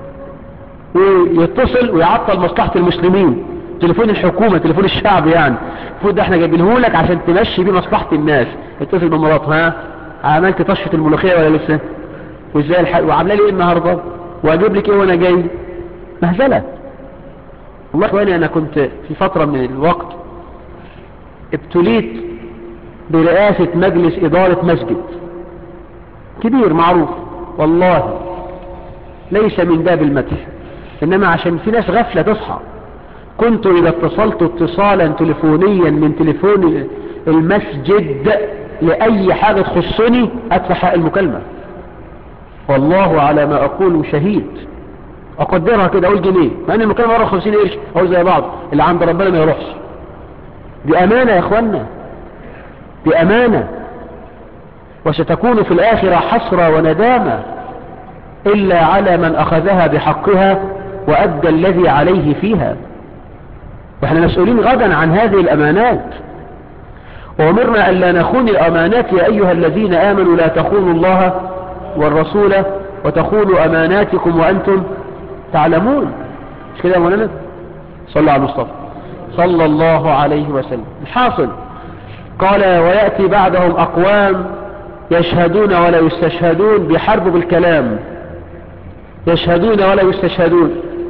ويتصل ويعطل مصلحة المسلمين تليفون الحكومة تليفون الشعب يعني المفروض ده احنا جايبينه لك عشان تمشي بيه مصلحة الناس اتصل بمراته ها عملت طشة الملوخية ولا لسه وازاي الحق وعامله لي ايه النهارده واجيب لك ايه وانا جاي مهزله والله اخواني انا كنت في فترة من الوقت ابتليت برئاسة مجلس ادارة مسجد كبير معروف والله ليس من باب المدح انما عشان في ناس غفلة تصحى كنت اذا اتصلت اتصالا تليفونيا من تليفون المسجد لأي حاجة تخصني أدفع حق المكالمة والله على ما أقول شهيد أقدرها كده أقول جنيه مع أن المكالمة مرة خمسين قرش أقول زي بعض اللي عند ربنا ما يروحش دي أمانة يا أخوانا دي أمانة وستكون في الآخرة حسرة وندامة إلا على من أخذها بحقها وأدى الذي عليه فيها وإحنا مسؤولين غدا عن هذه الأمانات وأمرنا أن لا نخون الأمانات يا أيها الذين آمنوا لا تخونوا الله والرسول وتخونوا أماناتكم وأنتم تعلمون مش كده يا مولانا صلى على المصطفى صلى الله عليه وسلم الحاصل قال ويأتي بعدهم أقوام يشهدون ولا يستشهدون بحرب بالكلام يشهدون ولا يستشهدون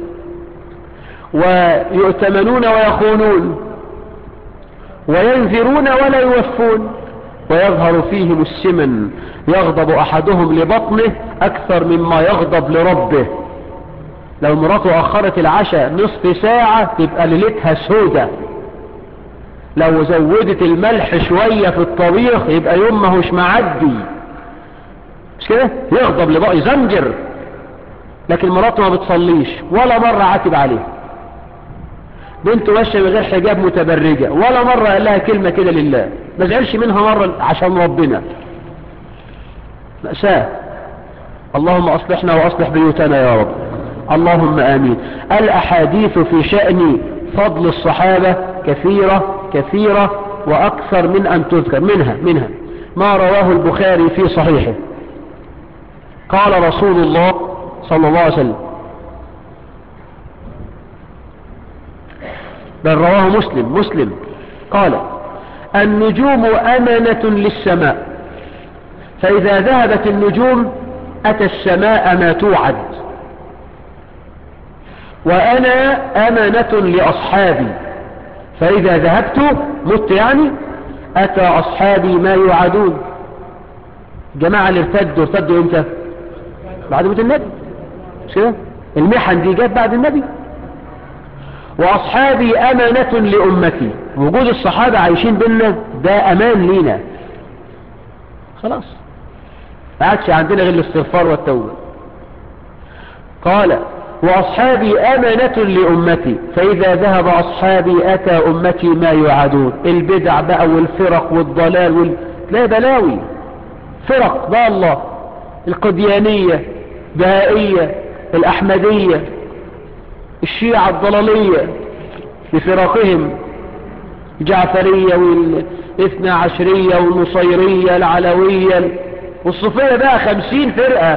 ويؤتمنون ويخونون وينذرون ولا يوفون ويظهر فيهم السمن يغضب أحدهم لبطنه أكثر مما يغضب لربه لو مراته أخرت العشاء نصف ساعة تبقى ليلتها سودة لو زودت الملح شوية في الطبيخ يبقى يوم ما هوش معدي مش كده يغضب لبقى يزنجر لكن مراته ما بتصليش ولا مرة عاتب عليه بنت ماشيه من غير حجاب متبرجة ولا مرة قال لها كلمة كده لله ما زعلش منها مرة عشان ربنا مأساة اللهم أصلحنا وأصلح بيوتنا يا رب اللهم آمين الأحاديث في شأن فضل الصحابة كثيرة كثيرة وأكثر من أن تذكر منها منها ما رواه البخاري في صحيحه قال رسول الله صلى الله عليه وسلم بل رواه مسلم مسلم قال النجوم أمنة للسماء فإذا ذهبت النجوم أتى السماء ما توعد وأنا أمنة لأصحابي فإذا ذهبت مت يعني أتى أصحابي ما يوعدون جماعة اللي ارتدوا ارتدوا امتى بعد موت النبي مش كده المحن دي جت بعد النبي وأصحابي أمانة لأمتي وجود الصحابة عايشين بينا ده أمان لينا خلاص ما عادش عندنا غير الاستغفار والتوبة قال وأصحابي أمانة لأمتي فإذا ذهب أصحابي أتى أمتي ما يعادون البدع بقى والفرق والضلال وال... لا بلاوي فرق بقى الله القديانية بهائية الأحمدية الشيعة الضلالية بفرقهم الجعفرية والاثنى عشرية والنصيرية العلوية والصوفية بقى خمسين فرقة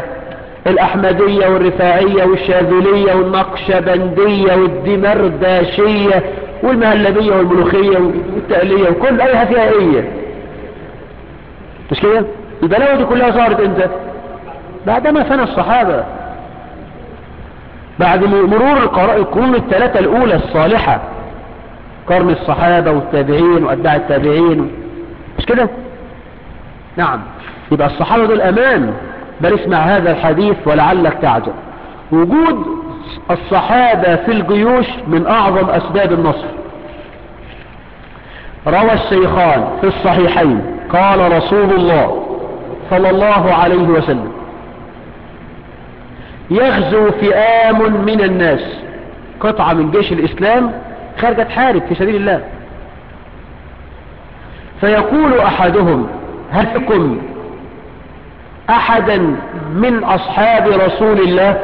الأحمدية والرفاعية والشاذلية والنقشبندية والدمرداشية والمهلبية والملوخية والتقلية وكل أيها فيها ايه مش كده البلاوي دي كلها ظهرت امتى بعدما فنى الصحابة بعد مرور القراء- القرون الثلاثة الأولى الصالحة قرن الصحابة والتابعين وأتباع التابعين مش كده نعم يبقى الصحابة دول أمان بل اسمع هذا الحديث ولعلك تعجب وجود الصحابة في الجيوش من أعظم أسباب النصر روى الشيخان في الصحيحين قال رسول الله صلى الله عليه وسلم يغزو فئام من الناس قطعة من جيش الإسلام خارجة تحارب في سبيل الله فيقول أحدهم هل لكم أحدا من أصحاب رسول الله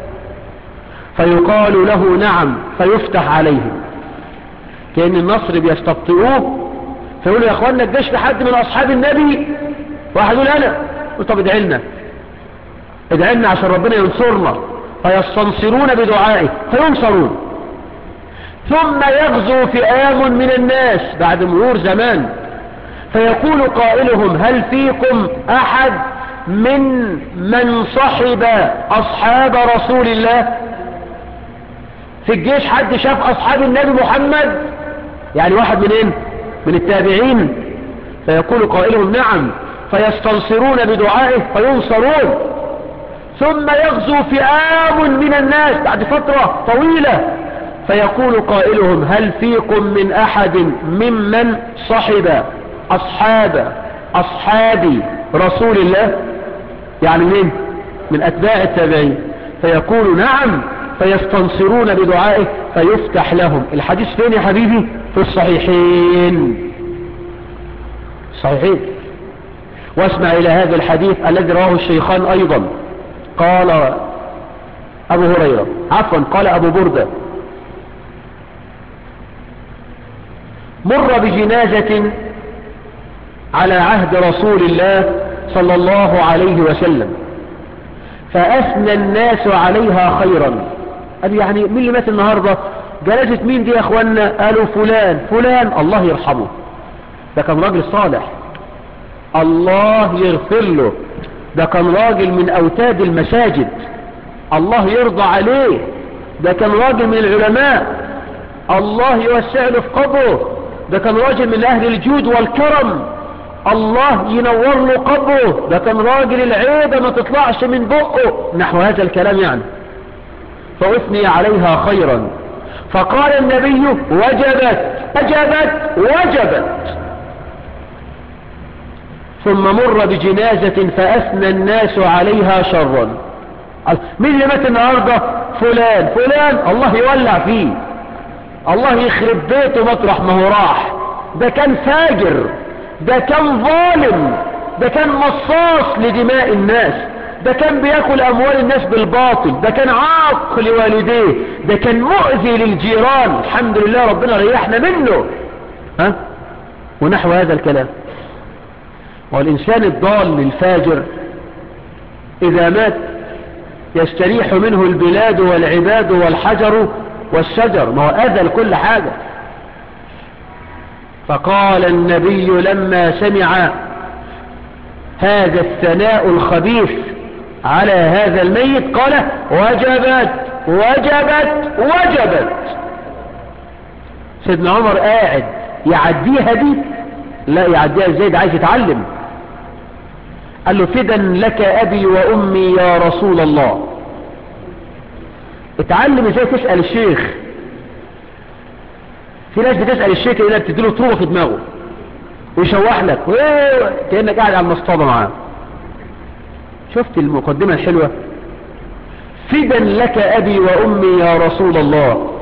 فيقال له نعم فيفتح عليهم كأن النصر بيستبطئوه فيقولوا يا أخوانا الجيش في حد من أصحاب النبي واحد يقول أنا يقول طب ادعي لنا ادعي لنا عشان ربنا ينصرنا فيستنصرون بدعائه فينصرون ثم يغزو فئام من الناس بعد مرور زمان فيقول قائلهم هل فيكم أحد من من صحب أصحاب رسول الله في الجيش حد شاف أصحاب النبي محمد يعني واحد منين من التابعين فيقول قائلهم نعم فيستنصرون بدعائه فينصرون ثم يغزو فئام من الناس بعد فترة طويلة فيقول قائلهم هل فيكم من أحد ممن صحب أصحاب أصحاب رسول الله يعني مين من أتباع التابعين فيقول نعم فيستنصرون بدعائه فيفتح لهم الحديث فين يا حبيبي في الصحيحين صحيحين واسمع إلى هذا الحديث الذي رواه الشيخان أيضا قال أبو هريرة عفوا قال أبو بردة مر بجنازة على عهد رسول الله صلى الله عليه وسلم فأثنى الناس عليها خيرا قال يعني مين اللي مات النهاردة جنازة مين دي يا اخوانا قالوا فلان فلان الله يرحمه ده كان راجل صالح الله يغفر له ده كان راجل من أوتاد المساجد الله يرضى عليه ده كان راجل من العلماء الله يوسع له في قبره ده كان راجل من أهل الجود والكرم الله ينور له قبره ده كان راجل العيبة ما تطلعش من بقه نحو هذا الكلام يعني فأثني عليها خيرا فقال النبي وجبت وجبت وجبت ثم مر بجنازة فأثنى الناس عليها شرا قال مين اللي مات النهاردة فلان فلان الله يولع فيه الله يخرب بيته مطرح ما هو راح ده كان فاجر ده كان ظالم ده كان مصاص لدماء الناس ده كان بياكل اموال الناس بالباطل ده كان عاق لوالديه ده كان مؤذي للجيران الحمد لله ربنا ريحنا منه ها ونحو هذا الكلام والإنسان الضال الفاجر إذا مات يستريح منه البلاد والعباد والحجر والشجر ما هو أذى لكل حاجة فقال النبي لما سمع هذا الثناء الخبيث على هذا الميت قال وجبت وجبت وجبت سيدنا عمر قاعد يعديها دي لا يعديها ازاي ده عايز يتعلم قال له فدا لك ابي وامي يا رسول الله اتعلم ازاي تسأل الشيخ في ناس بتسأل الشيخ اللي بتديله طوبة في دماغه ويشوح لك وإيه كأنك قاعد على المصطبة معاه شفت المقدمة الحلوة فدا لك أبي وأمي يا رسول الله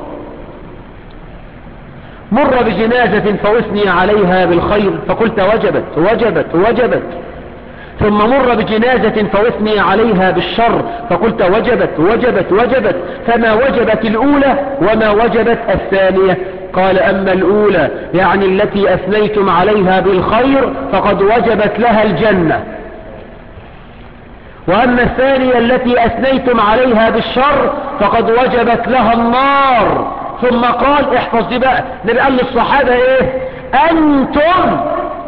مر بجنازة فأثني عليها بالخير فقلت وجبت وجبت وجبت ثم مر بجنازة فأثني عليها بالشر فقلت وجبت وجبت وجبت فما وجبت الأولى وما وجبت الثانية قال أما الأولى يعني التي أثنيتم عليها بالخير فقد وجبت لها الجنة وأما الثانية التي أثنيتم عليها بالشر فقد وجبت لها النار ثم قال احفظ دي بقى النبي قال للصحابة ايه انتم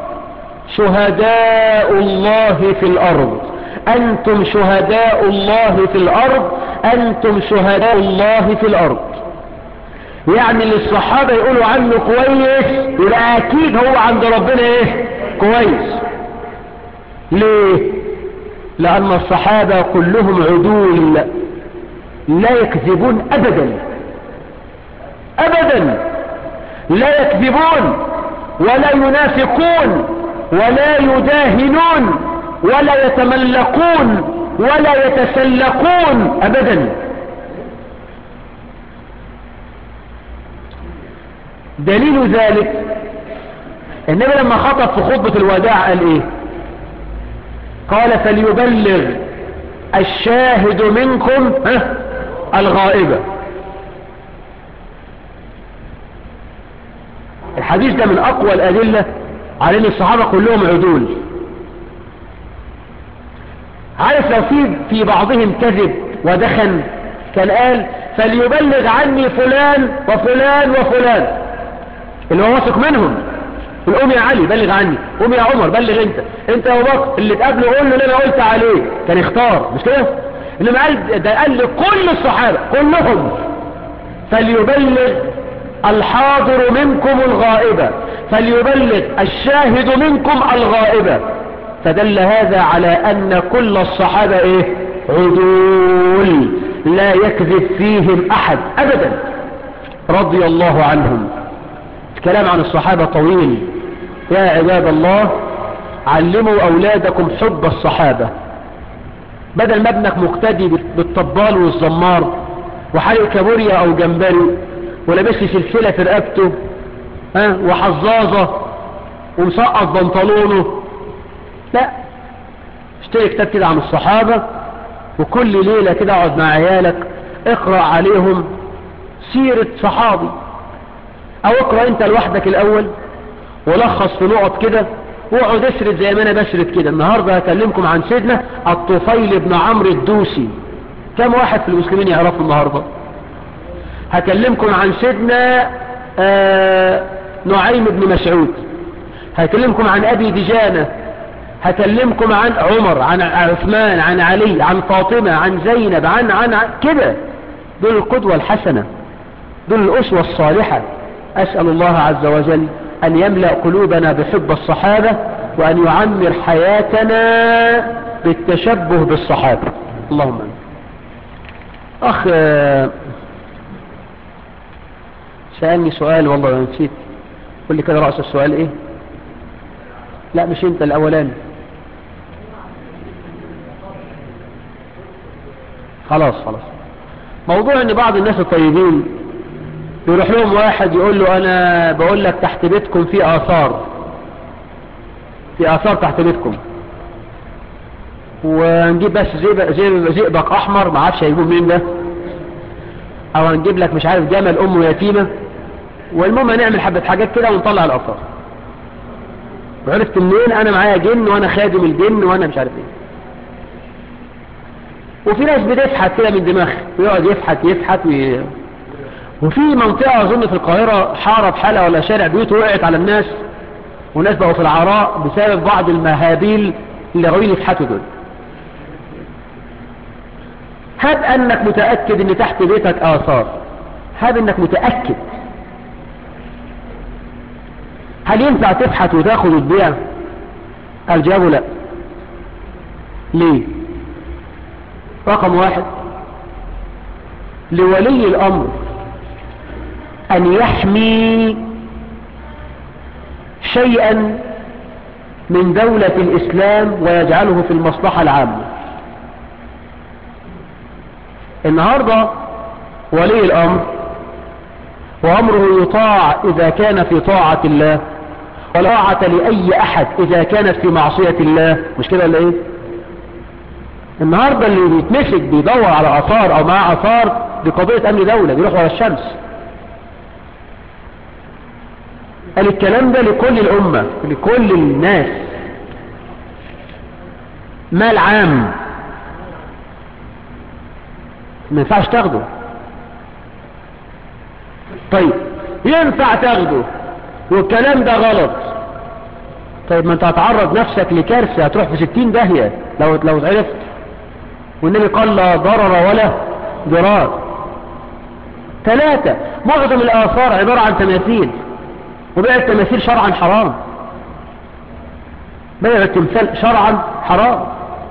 شهداء الله في الارض انتم شهداء الله في الارض انتم شهداء الله في الارض يعني اللي الصحابة يقولوا عنه كويس يبقى اكيد هو عند ربنا ايه كويس ليه لان الصحابة كلهم عدول لا يكذبون ابدا ابدا لا يكذبون ولا ينافقون ولا يداهنون ولا يتملقون ولا يتسلقون ابدا دليل ذلك النبي لما خطب في خطبة الوداع قال ايه قال فليبلغ الشاهد منكم ها الغائبة الحديث ده من اقوى الادلة على ان الصحابة كلهم عدول عارف لو في في بعضهم كذب ودخن كان قال فليبلغ عني فلان وفلان وفلان اللي هو واثق منهم قوم يا علي بلغ عني قوم يا عمر بلغ انت انت يا ابو بكر اللي تقابله قول له اللي انا قلت عليه كان يختار مش كده انما قال ده قال لكل الصحابه كلهم فليبلغ الحاضر منكم الغائبة فليبلغ الشاهد منكم الغائبة فدل هذا على أن كل الصحابة إيه عدول لا يكذب فيهم أحد أبدا رضي الله عنهم الكلام عن الصحابة طويل يا عباد الله علموا أولادكم حب الصحابة بدل ما ابنك مقتدي بالطبال والزمار وحالق كابوريا أو جمبري ولابس سلسلة في رقبته ها وحظاظة ومسقط بنطلونه لا اشتري كتاب كده عن الصحابة وكل ليلة كده اقعد مع عيالك اقرأ عليهم سيرة صحابي او اقرأ انت لوحدك الاول ولخص في نقط كده واقعد اسرد زي ما انا بسرد كده النهاردة هكلمكم عن سيدنا الطفيل بن عمرو الدوسي كم واحد في المسلمين يعرفوا النهاردة هكلمكم عن سيدنا آه نعيم بن مسعود هكلمكم عن ابي دجانة هكلمكم عن عمر عن عثمان عن علي عن فاطمة عن زينب عن عن, عن كده دول القدوة الحسنة دول الأسوة الصالحة أسأل الله عز وجل أن يملأ قلوبنا بحب الصحابة وأن يعمر حياتنا بالتشبه بالصحابة اللهم أمين أخ سألني سؤال والله أنا نسيت قل لي كده رأس السؤال إيه لا مش أنت الأولاني خلاص خلاص موضوع ان بعض الناس الطيبين يروح لهم واحد يقول له انا بقول لك تحت بيتكم في اثار في اثار تحت بيتكم ونجيب بس زئبق زئبق زئبق احمر ما عارفش هيجيبوه منين ده او هنجيب لك مش عارف جمل امه يتيمه والمهم هنعمل حبه حاجات كده ونطلع الاثار وعرفت منين انا معايا جن وانا خادم الجن وانا مش عارف ايه وفي ناس بتفحت كده من دماغها ويقعد يفحت يفحت وي... وفي منطقة أظن في القاهرة حارة بحالة ولا شارع بيوت وقعت على الناس والناس بقوا في العراء بسبب بعض المهابيل اللي غاويين يفحتوا دول هب أنك متأكد أن تحت بيتك آثار هب أنك متأكد هل ينفع تفحت وتاخد وتبيع الجواب لا ليه رقم واحد لولي الأمر أن يحمي شيئا من دولة الإسلام ويجعله في المصلحة العامة النهاردة ولي الأمر وأمره يطاع إذا كان في طاعة الله ولا طاعة لأي أحد إذا كانت في معصية الله مش كده ولا إيه النهاردة اللي بيتمسك بيدور على اثار او معاه اثار بقضية امن دولة بيروح ورا الشمس قال الكلام ده لكل الامة لكل الناس مال عام ما ينفعش تاخده طيب ينفع تاخده والكلام ده غلط طيب ما انت هتعرض نفسك لكارثة هتروح في ستين داهية لو لو عرفت والنبي قال لا ضرر ولا ضرار ثلاثة معظم الآثار عبارة عن تماثيل وبيع التماثيل شرعا حرام بيع التمثال شرعا حرام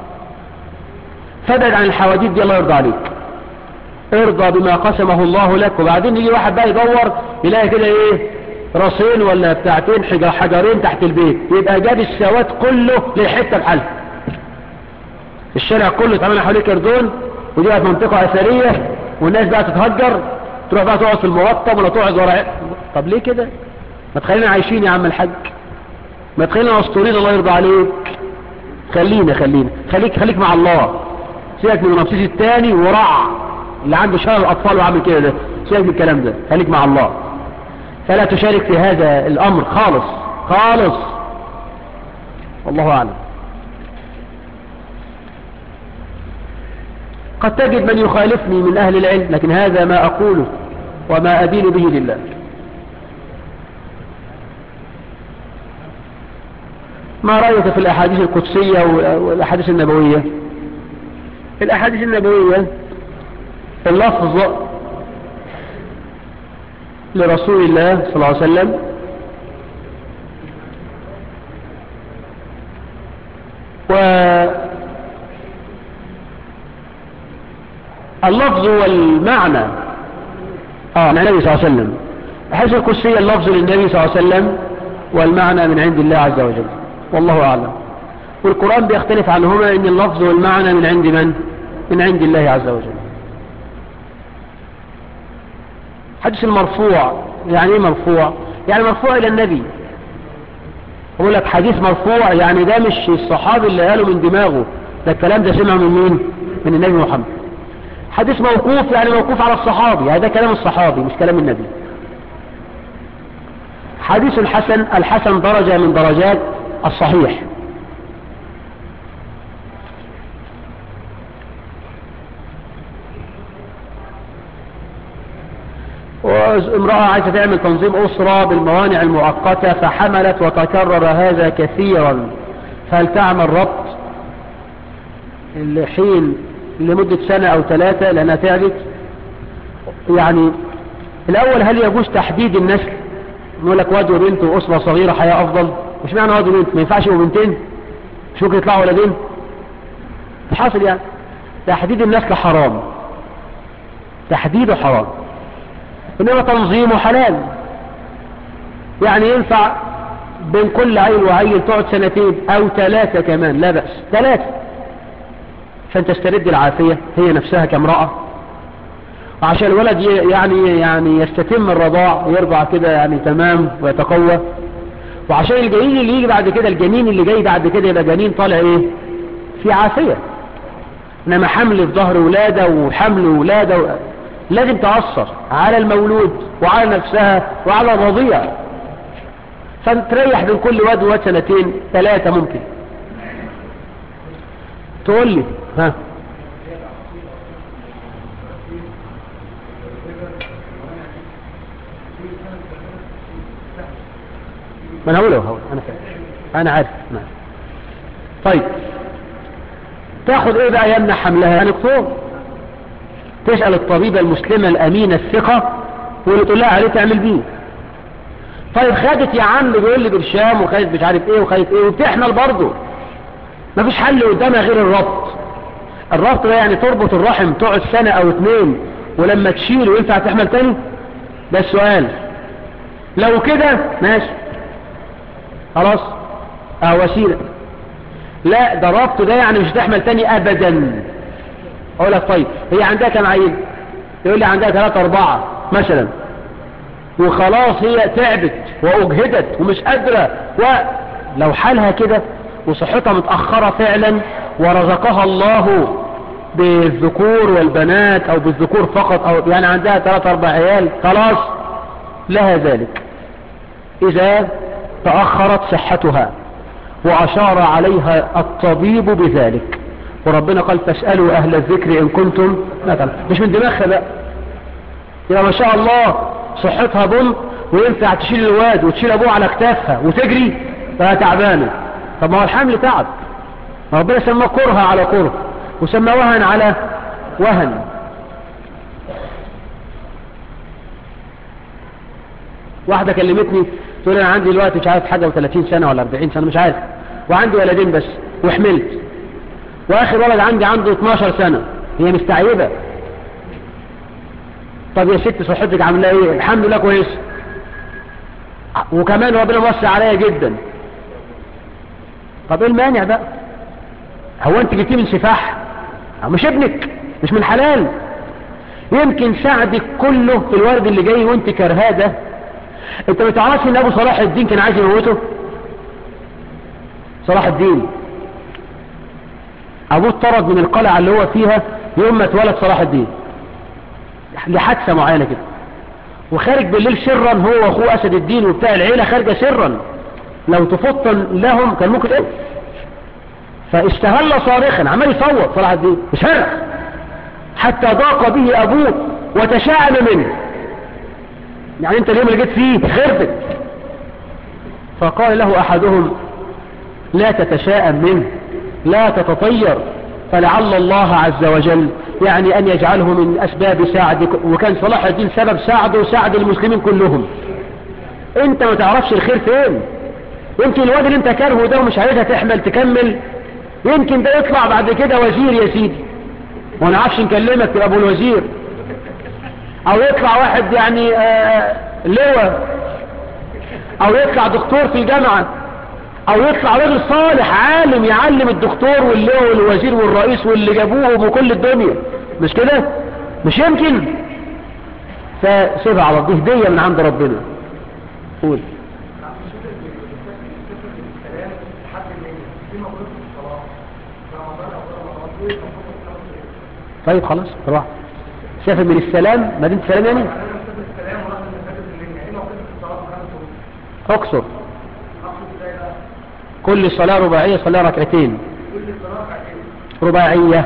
فابعد عن الحواديت دي الله يرضى عليك ارضى بما قسمه الله لك وبعدين يجي واحد بقى يدور يلاقي كده ايه راسين ولا بتاعتين حجر حجرين تحت البيت يبقى جاب السواد كله للحته بحالها الشارع كله اتعمل حواليه كردون ودي بقت منطقه اثريه والناس بقى تتهجر تروح بقى تقعد في الموطم ولا تقعد ورا طب ليه كده ما تخلينا عايشين يا عم الحاج ما تخلينا مسطورين الله يرضى عليك خلينا خلينا خليك خليك مع الله سيبك من رمسيس الثاني ورع اللي عنده شغل الاطفال وعامل كده ده سيبك من الكلام ده خليك مع الله فلا تشارك في هذا الامر خالص خالص والله اعلم قد تجد من يخالفني من اهل العلم لكن هذا ما اقوله وما ادين به لله ما رأيك في الأحاديث القدسية والأحاديث النبوية الأحاديث النبوية اللفظ لرسول الله صلى الله عليه وسلم و اللفظ والمعنى اه من النبي صلى الله عليه وسلم الحديث القدسية اللفظ للنبي صلى الله عليه وسلم والمعنى من عند الله عز وجل والله أعلم والقرآن بيختلف عنهما ان اللفظ والمعنى من عند من من عند الله عز وجل حديث المرفوع يعني ايه مرفوع يعني مرفوع الى النبي اقول لك حديث مرفوع يعني ده مش الصحابي اللي قاله من دماغه ده الكلام ده سمعه من مين من النبي محمد حديث موقوف يعني موقوف على الصحابي يعني ده كلام الصحابي مش كلام النبي حديث الحسن الحسن درجة من درجات الصحيح وامرأة عايزة تعمل تنظيم أسرة بالموانع المؤقتة فحملت وتكرر هذا كثيرا فهل تعمل ربط الحين لمدة سنة أو ثلاثة لأنها تعبت يعني الأول هل يجوز تحديد النسل نقول لك واد وبنت وأسرة صغيرة حياة أفضل مش معنى واد وبنت ما ينفعش يبقوا بنتين مش ممكن يطلعوا ولدين حاصل يعني تحديد النسل حرام تحديده حرام إنما تنظيمه حلال يعني ينفع بين كل عيل وعيل تقعد سنتين أو ثلاثة كمان لا بأس ثلاثة عشان تسترد العافية هي نفسها كامرأة وعشان الولد يعني يعني يستتم الرضاع ويرجع كده يعني تمام ويتقوى وعشان الجنين اللي يجي بعد كده الجنين اللي جاي بعد كده يبقى جنين طالع ايه في عافية انما حمل في ظهر ولادة وحمل ولادة و... لازم تأثر على المولود وعلى نفسها وعلى الرضيع فتريح بين كل واد وواد سنتين ثلاثة ممكن تقول لي ها ما انا هقوله هقول انا فاهم انا عارف نعم طيب تاخد ايه بقى يمنع حملها يعني دكتور تسأل الطبيبة المسلمة الامينة الثقة واللي تقول لها عليه تعمل بيه طيب خدت يا عم بيقول لي برشام وخدت مش عارف ايه وخدت ايه وبتحمل برضه مفيش حل قدامها غير الربط الربط ده يعني تربط الرحم تقعد سنة او اتنين ولما تشيله ينفع تحمل تاني ده السؤال لو كده ماشي خلاص اه وسيلة لا ده ربط ده يعني مش تحمل تاني ابدا اقول لك طيب هي عندها كم عيل يقول لي عندها ثلاثة اربعة مثلا وخلاص هي تعبت واجهدت ومش قادرة ولو حالها كده وصحتها متأخرة فعلا ورزقها الله بالذكور والبنات او بالذكور فقط او يعني عندها ثلاث اربع عيال خلاص لها ذلك اذا تأخرت صحتها واشار عليها الطبيب بذلك وربنا قال فاسألوا اهل الذكر ان كنتم لا تعلم مش من دماغها بقى يبقى ما شاء الله صحتها بنط وينفع تشيل الواد وتشيل ابوه على كتافها وتجري فهي تعبانة طب ما هو الحمل تعب ربنا سماه كره على كره وسمى وهن على وهن واحدة كلمتني تقول انا عندي دلوقتي مش عارف حاجة و30 سنة ولا 40 سنة مش عارف وعندي ولدين بس وحملت واخر ولد عندي عنده 12 سنة هي مستعيبة طب يا ست صحتك عامله ايه الحمد لله كويس وكمان ربنا موسع عليا جدا طب ايه المانع بقى هو انت جبتيه من سفاح أو مش ابنك مش من حلال يمكن ساعدك كله في الورد اللي جاي وانت كرهاه ده انت ما تعرفش ان ابو صلاح الدين كان عايز يموته صلاح الدين ابوه اتطرد من القلعة اللي هو فيها يوم ما اتولد صلاح الدين لحادثة معينة كده وخارج بالليل سرا هو واخوه اسد الدين وبتاع العيلة خارجة سرا لو تفطن لهم كان ممكن ايه فاستهل صارخا عمال يصوت صلاح الدين يصرخ حتى ضاق به ابوه وتشاءم منه يعني انت اليوم اللي جيت فيه خربت فقال له احدهم لا تتشاءم منه لا تتطير فلعل الله عز وجل يعني ان يجعله من اسباب ساعدك وكان صلاح الدين سبب ساعده وساعد المسلمين كلهم انت ما تعرفش الخير فين يمكن الواد اللي انت كارهه ده ومش عايزها تحمل تكمل يمكن ده يطلع بعد كده وزير يا سيدي وانا عارفش نكلمك تبقى ابو الوزير او يطلع واحد يعني آه لواء او يطلع دكتور في الجامعة او يطلع رجل صالح عالم يعلم الدكتور واللواء والوزير والرئيس واللي جابوهم وكل الدنيا مش كده مش يمكن فسيبها على دي هدية من عند ربنا قول طيب خلاص روح سافر من السلام مدينة السلام يعني اقصر كل صلاة رباعية صلاة ركعتين رباعية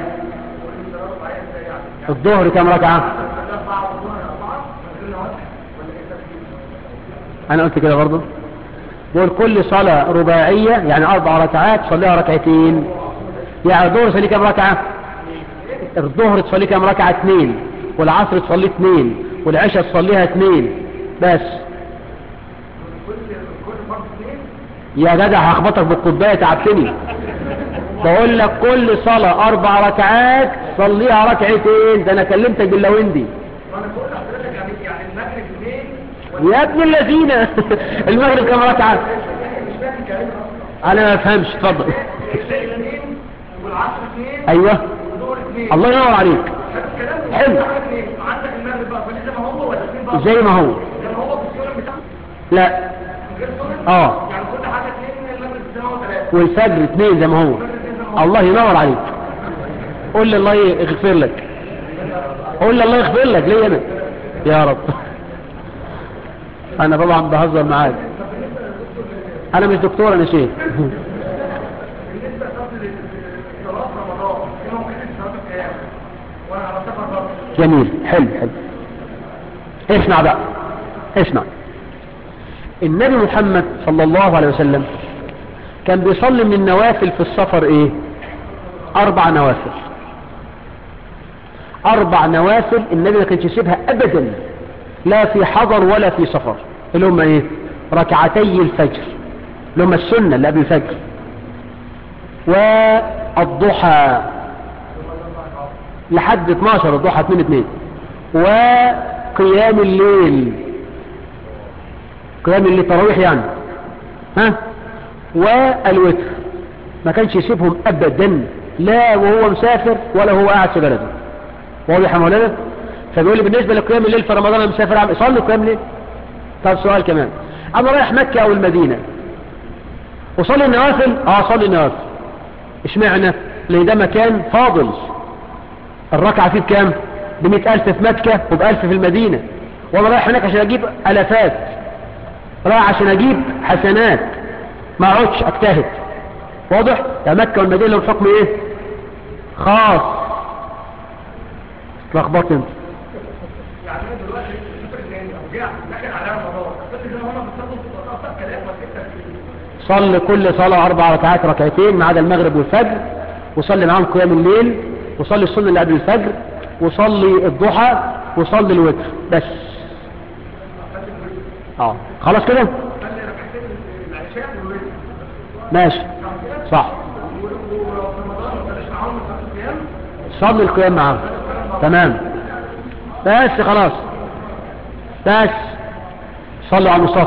الظهر كم ركعة انا قلت كده برضو بقول كل صلاة رباعية يعني اربع ركعات صليها ركعتين يعني الظهر صلي كم ركعة الظهر تصلي كم ركعة اثنين والعصر تصلي اثنين والعشاء تصليها اثنين بس يا جدع هخبطك بالكوبايه تعبتني بقول لك كل صلاة اربع ركعات صليها ركعتين ده انا كلمتك باللويندي يا ابن الذين المغرب كم ركعة انا ما افهمش اتفضل ايوه الله ينور عليك حلو عندك المغرب بقى فلسه ما هو ولا اثنين بقى زي ما هو زي ما هو في السنن بتاعه لا من غير سنن اه يعني كل حاجه اثنين المغرب زي ما هو ثلاثه والفجر اثنين زي ما هو الله ينور عليك قول لي الله يغفر لك قول لي الله يغفر لك ليه انا يا رب انا طبعا بهزر معاك انا مش دكتور انا شيخ بالنسبه لصلاه رمضان في ممكن صلاه القيام وانا على سفر برضه جميل حلو حلو اسمع بقى اسمع النبي محمد صلى الله عليه وسلم كان بيصلي من النوافل في السفر ايه اربع نوافل اربع نوافل النبي ما كانش يسيبها ابدا لا في حضر ولا في سفر اللي هم ايه ركعتي الفجر اللي هم السنة اللي قبل الفجر والضحى لحد 12 الضحى 2 2 وقيام الليل قيام الليل تراويح يعني ها والوتر ما كانش يسيبهم ابدا لا وهو مسافر ولا هو قاعد في بلده واضح يا مولانا فبيقول لي بالنسبه لقيام الليل في رمضان انا مسافر اعمل صلي قيام الليل طب سؤال كمان انا رايح مكه او المدينه وصلي النوافل اه صلي النوافل اشمعنى لان ده مكان فاضل الركعة فيه بكام بمئة ألف في مكة وبألف في المدينة وانا رايح هناك عشان اجيب ألفات رايح عشان اجيب حسنات ما اقعدش اجتهد واضح يا مكة والمدينة لهم حكم ايه خاص لخبطت انت يعني انا دلوقتي شوف ان لو جه داخل على رمضان اصل زي ما هم بيصلوا في الصلاه كلام ولا صلي كل صلاة أربع ركعات ركعتين ما عدا المغرب والفجر وصلي معاهم قيام الليل وصلي السنة اللي قبل الفجر وصلي الضحى وصلي الوتر بس اه خلاص كده العشاء والوتر ماشي صح ولو في رمضان ما تلاش معاهم صلاه القيام صلي القيام معاهم تمام بس خلاص بس صلوا على المصطفى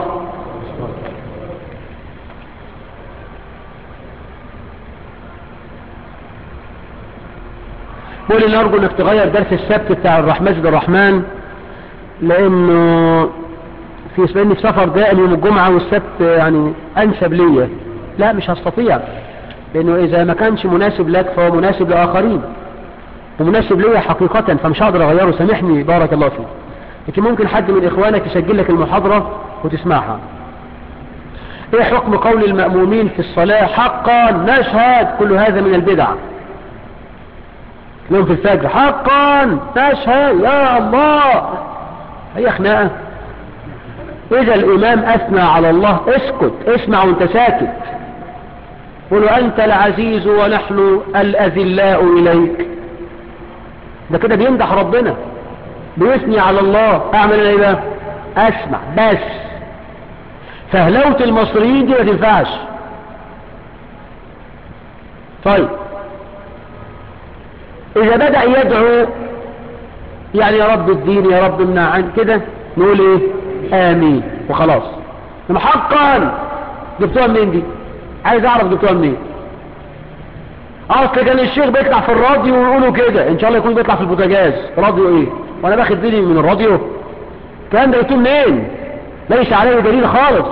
بقول ان ارجو انك تغير درس السبت بتاع الرح- مسجد الرحمن لانه في لاني في سفر دائم يوم الجمعة والسبت يعني انسب ليا لا مش هستطيع لانه اذا ما كانش مناسب لك فهو مناسب لاخرين ومناسب ليا حقيقة فمش هقدر اغيره سامحني بارك الله فيك لكن ممكن حد من اخوانك يسجل لك المحاضرة وتسمعها ايه حكم قول المأمومين في الصلاة حقا نشهد كل هذا من البدع يوم في الفجر حقا نشهد يا الله هي خناقة اذا الامام اثنى على الله اسكت اسمع وانت ساكت قولوا انت العزيز ونحن الاذلاء اليك ده كده بيمدح ربنا بيثني على الله اعمل انا ايه بقى اسمع بس فهلوة المصريين دي ما تنفعش طيب اذا بدأ يدعو يعني يا رب الدين يا رب امنع عن كده نقول ايه امين وخلاص إنما حقا جبتوها منين دي عايز اعرف جبتوها منين اصل كان الشيخ بيطلع في الراديو ويقولوا كده ان شاء الله يكون بيطلع في البوتاجاز راديو ايه وانا باخد ديني من الراديو الكلام ده جبتوه منين ليس عليه دليل خالص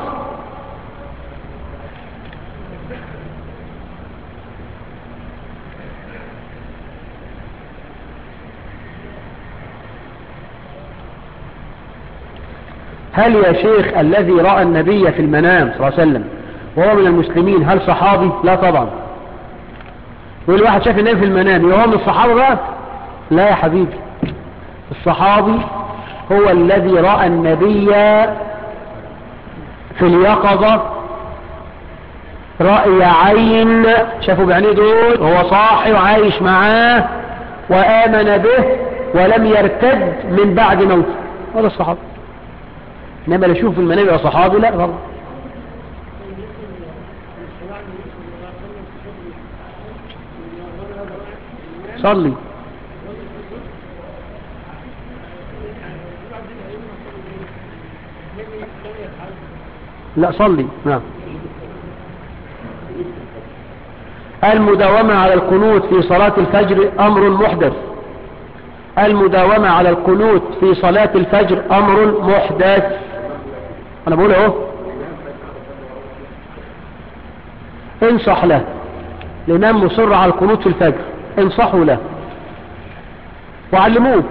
هل يا شيخ الذي رأى النبي في المنام صلى الله عليه وسلم وهو من المسلمين هل صحابي لا طبعا يقول واحد شاف النبي في المنام يبقى هو من الصحابة بقى لا يا حبيبي الصحابي هو الذي رأى النبي في اليقظة رأي عين شافوا بعينيه دول هو صاحي وعايش معاه وآمن به ولم يرتد من بعد موته هذا الصحابي انما اللي يشوف في المنام يا صحابي لا غلط صلي لا صلي نعم المداومة على القنوت في صلاة الفجر أمر محدث المداومة على القنوت في صلاة الفجر أمر محدث أنا بقول اهو انصح له الإمام مصر على القنوت في الفجر انصحوا له وعلموه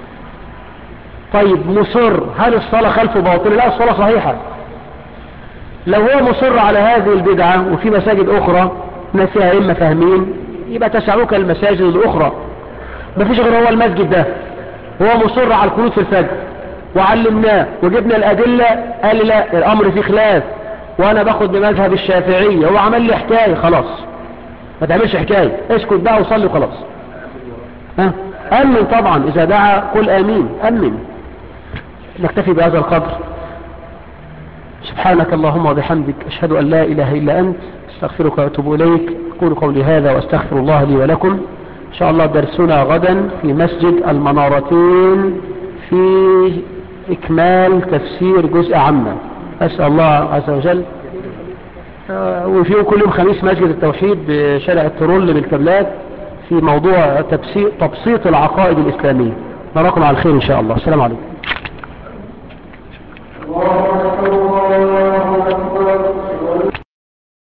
طيب مصر هل الصلاة خلفه باطلة لا الصلاة صحيحة لو هو مصر على هذه البدعة وفي مساجد أخرى ناس فيها إما فاهمين يبقى تسعوك المساجد الأخرى مفيش غير هو المسجد ده هو مصر على القنوت في الفجر وعلمناه وجبنا الأدلة قال لي لا الأمر فيه خلاف وأنا باخد بمذهب الشافعية هو عمل لي حكاية خلاص ما تعملش حكاية اسكت بقى وصلي وخلاص ها أمن طبعا إذا دعا قل آمين أمن نكتفي بهذا القدر سبحانك اللهم وبحمدك أشهد أن لا إله إلا أنت استغفرك وأتوب إليك أقول قولي هذا وأستغفر الله لي ولكم إن شاء الله درسنا غدا في مسجد المنارتين في إكمال تفسير جزء عامة أسأل الله عز وجل آه، وفي كل يوم خميس مسجد التوحيد بشارع الترول بالكبلات في موضوع تبسيط, تبسيط العقائد الإسلامية نراكم على الخير إن شاء الله السلام عليكم الله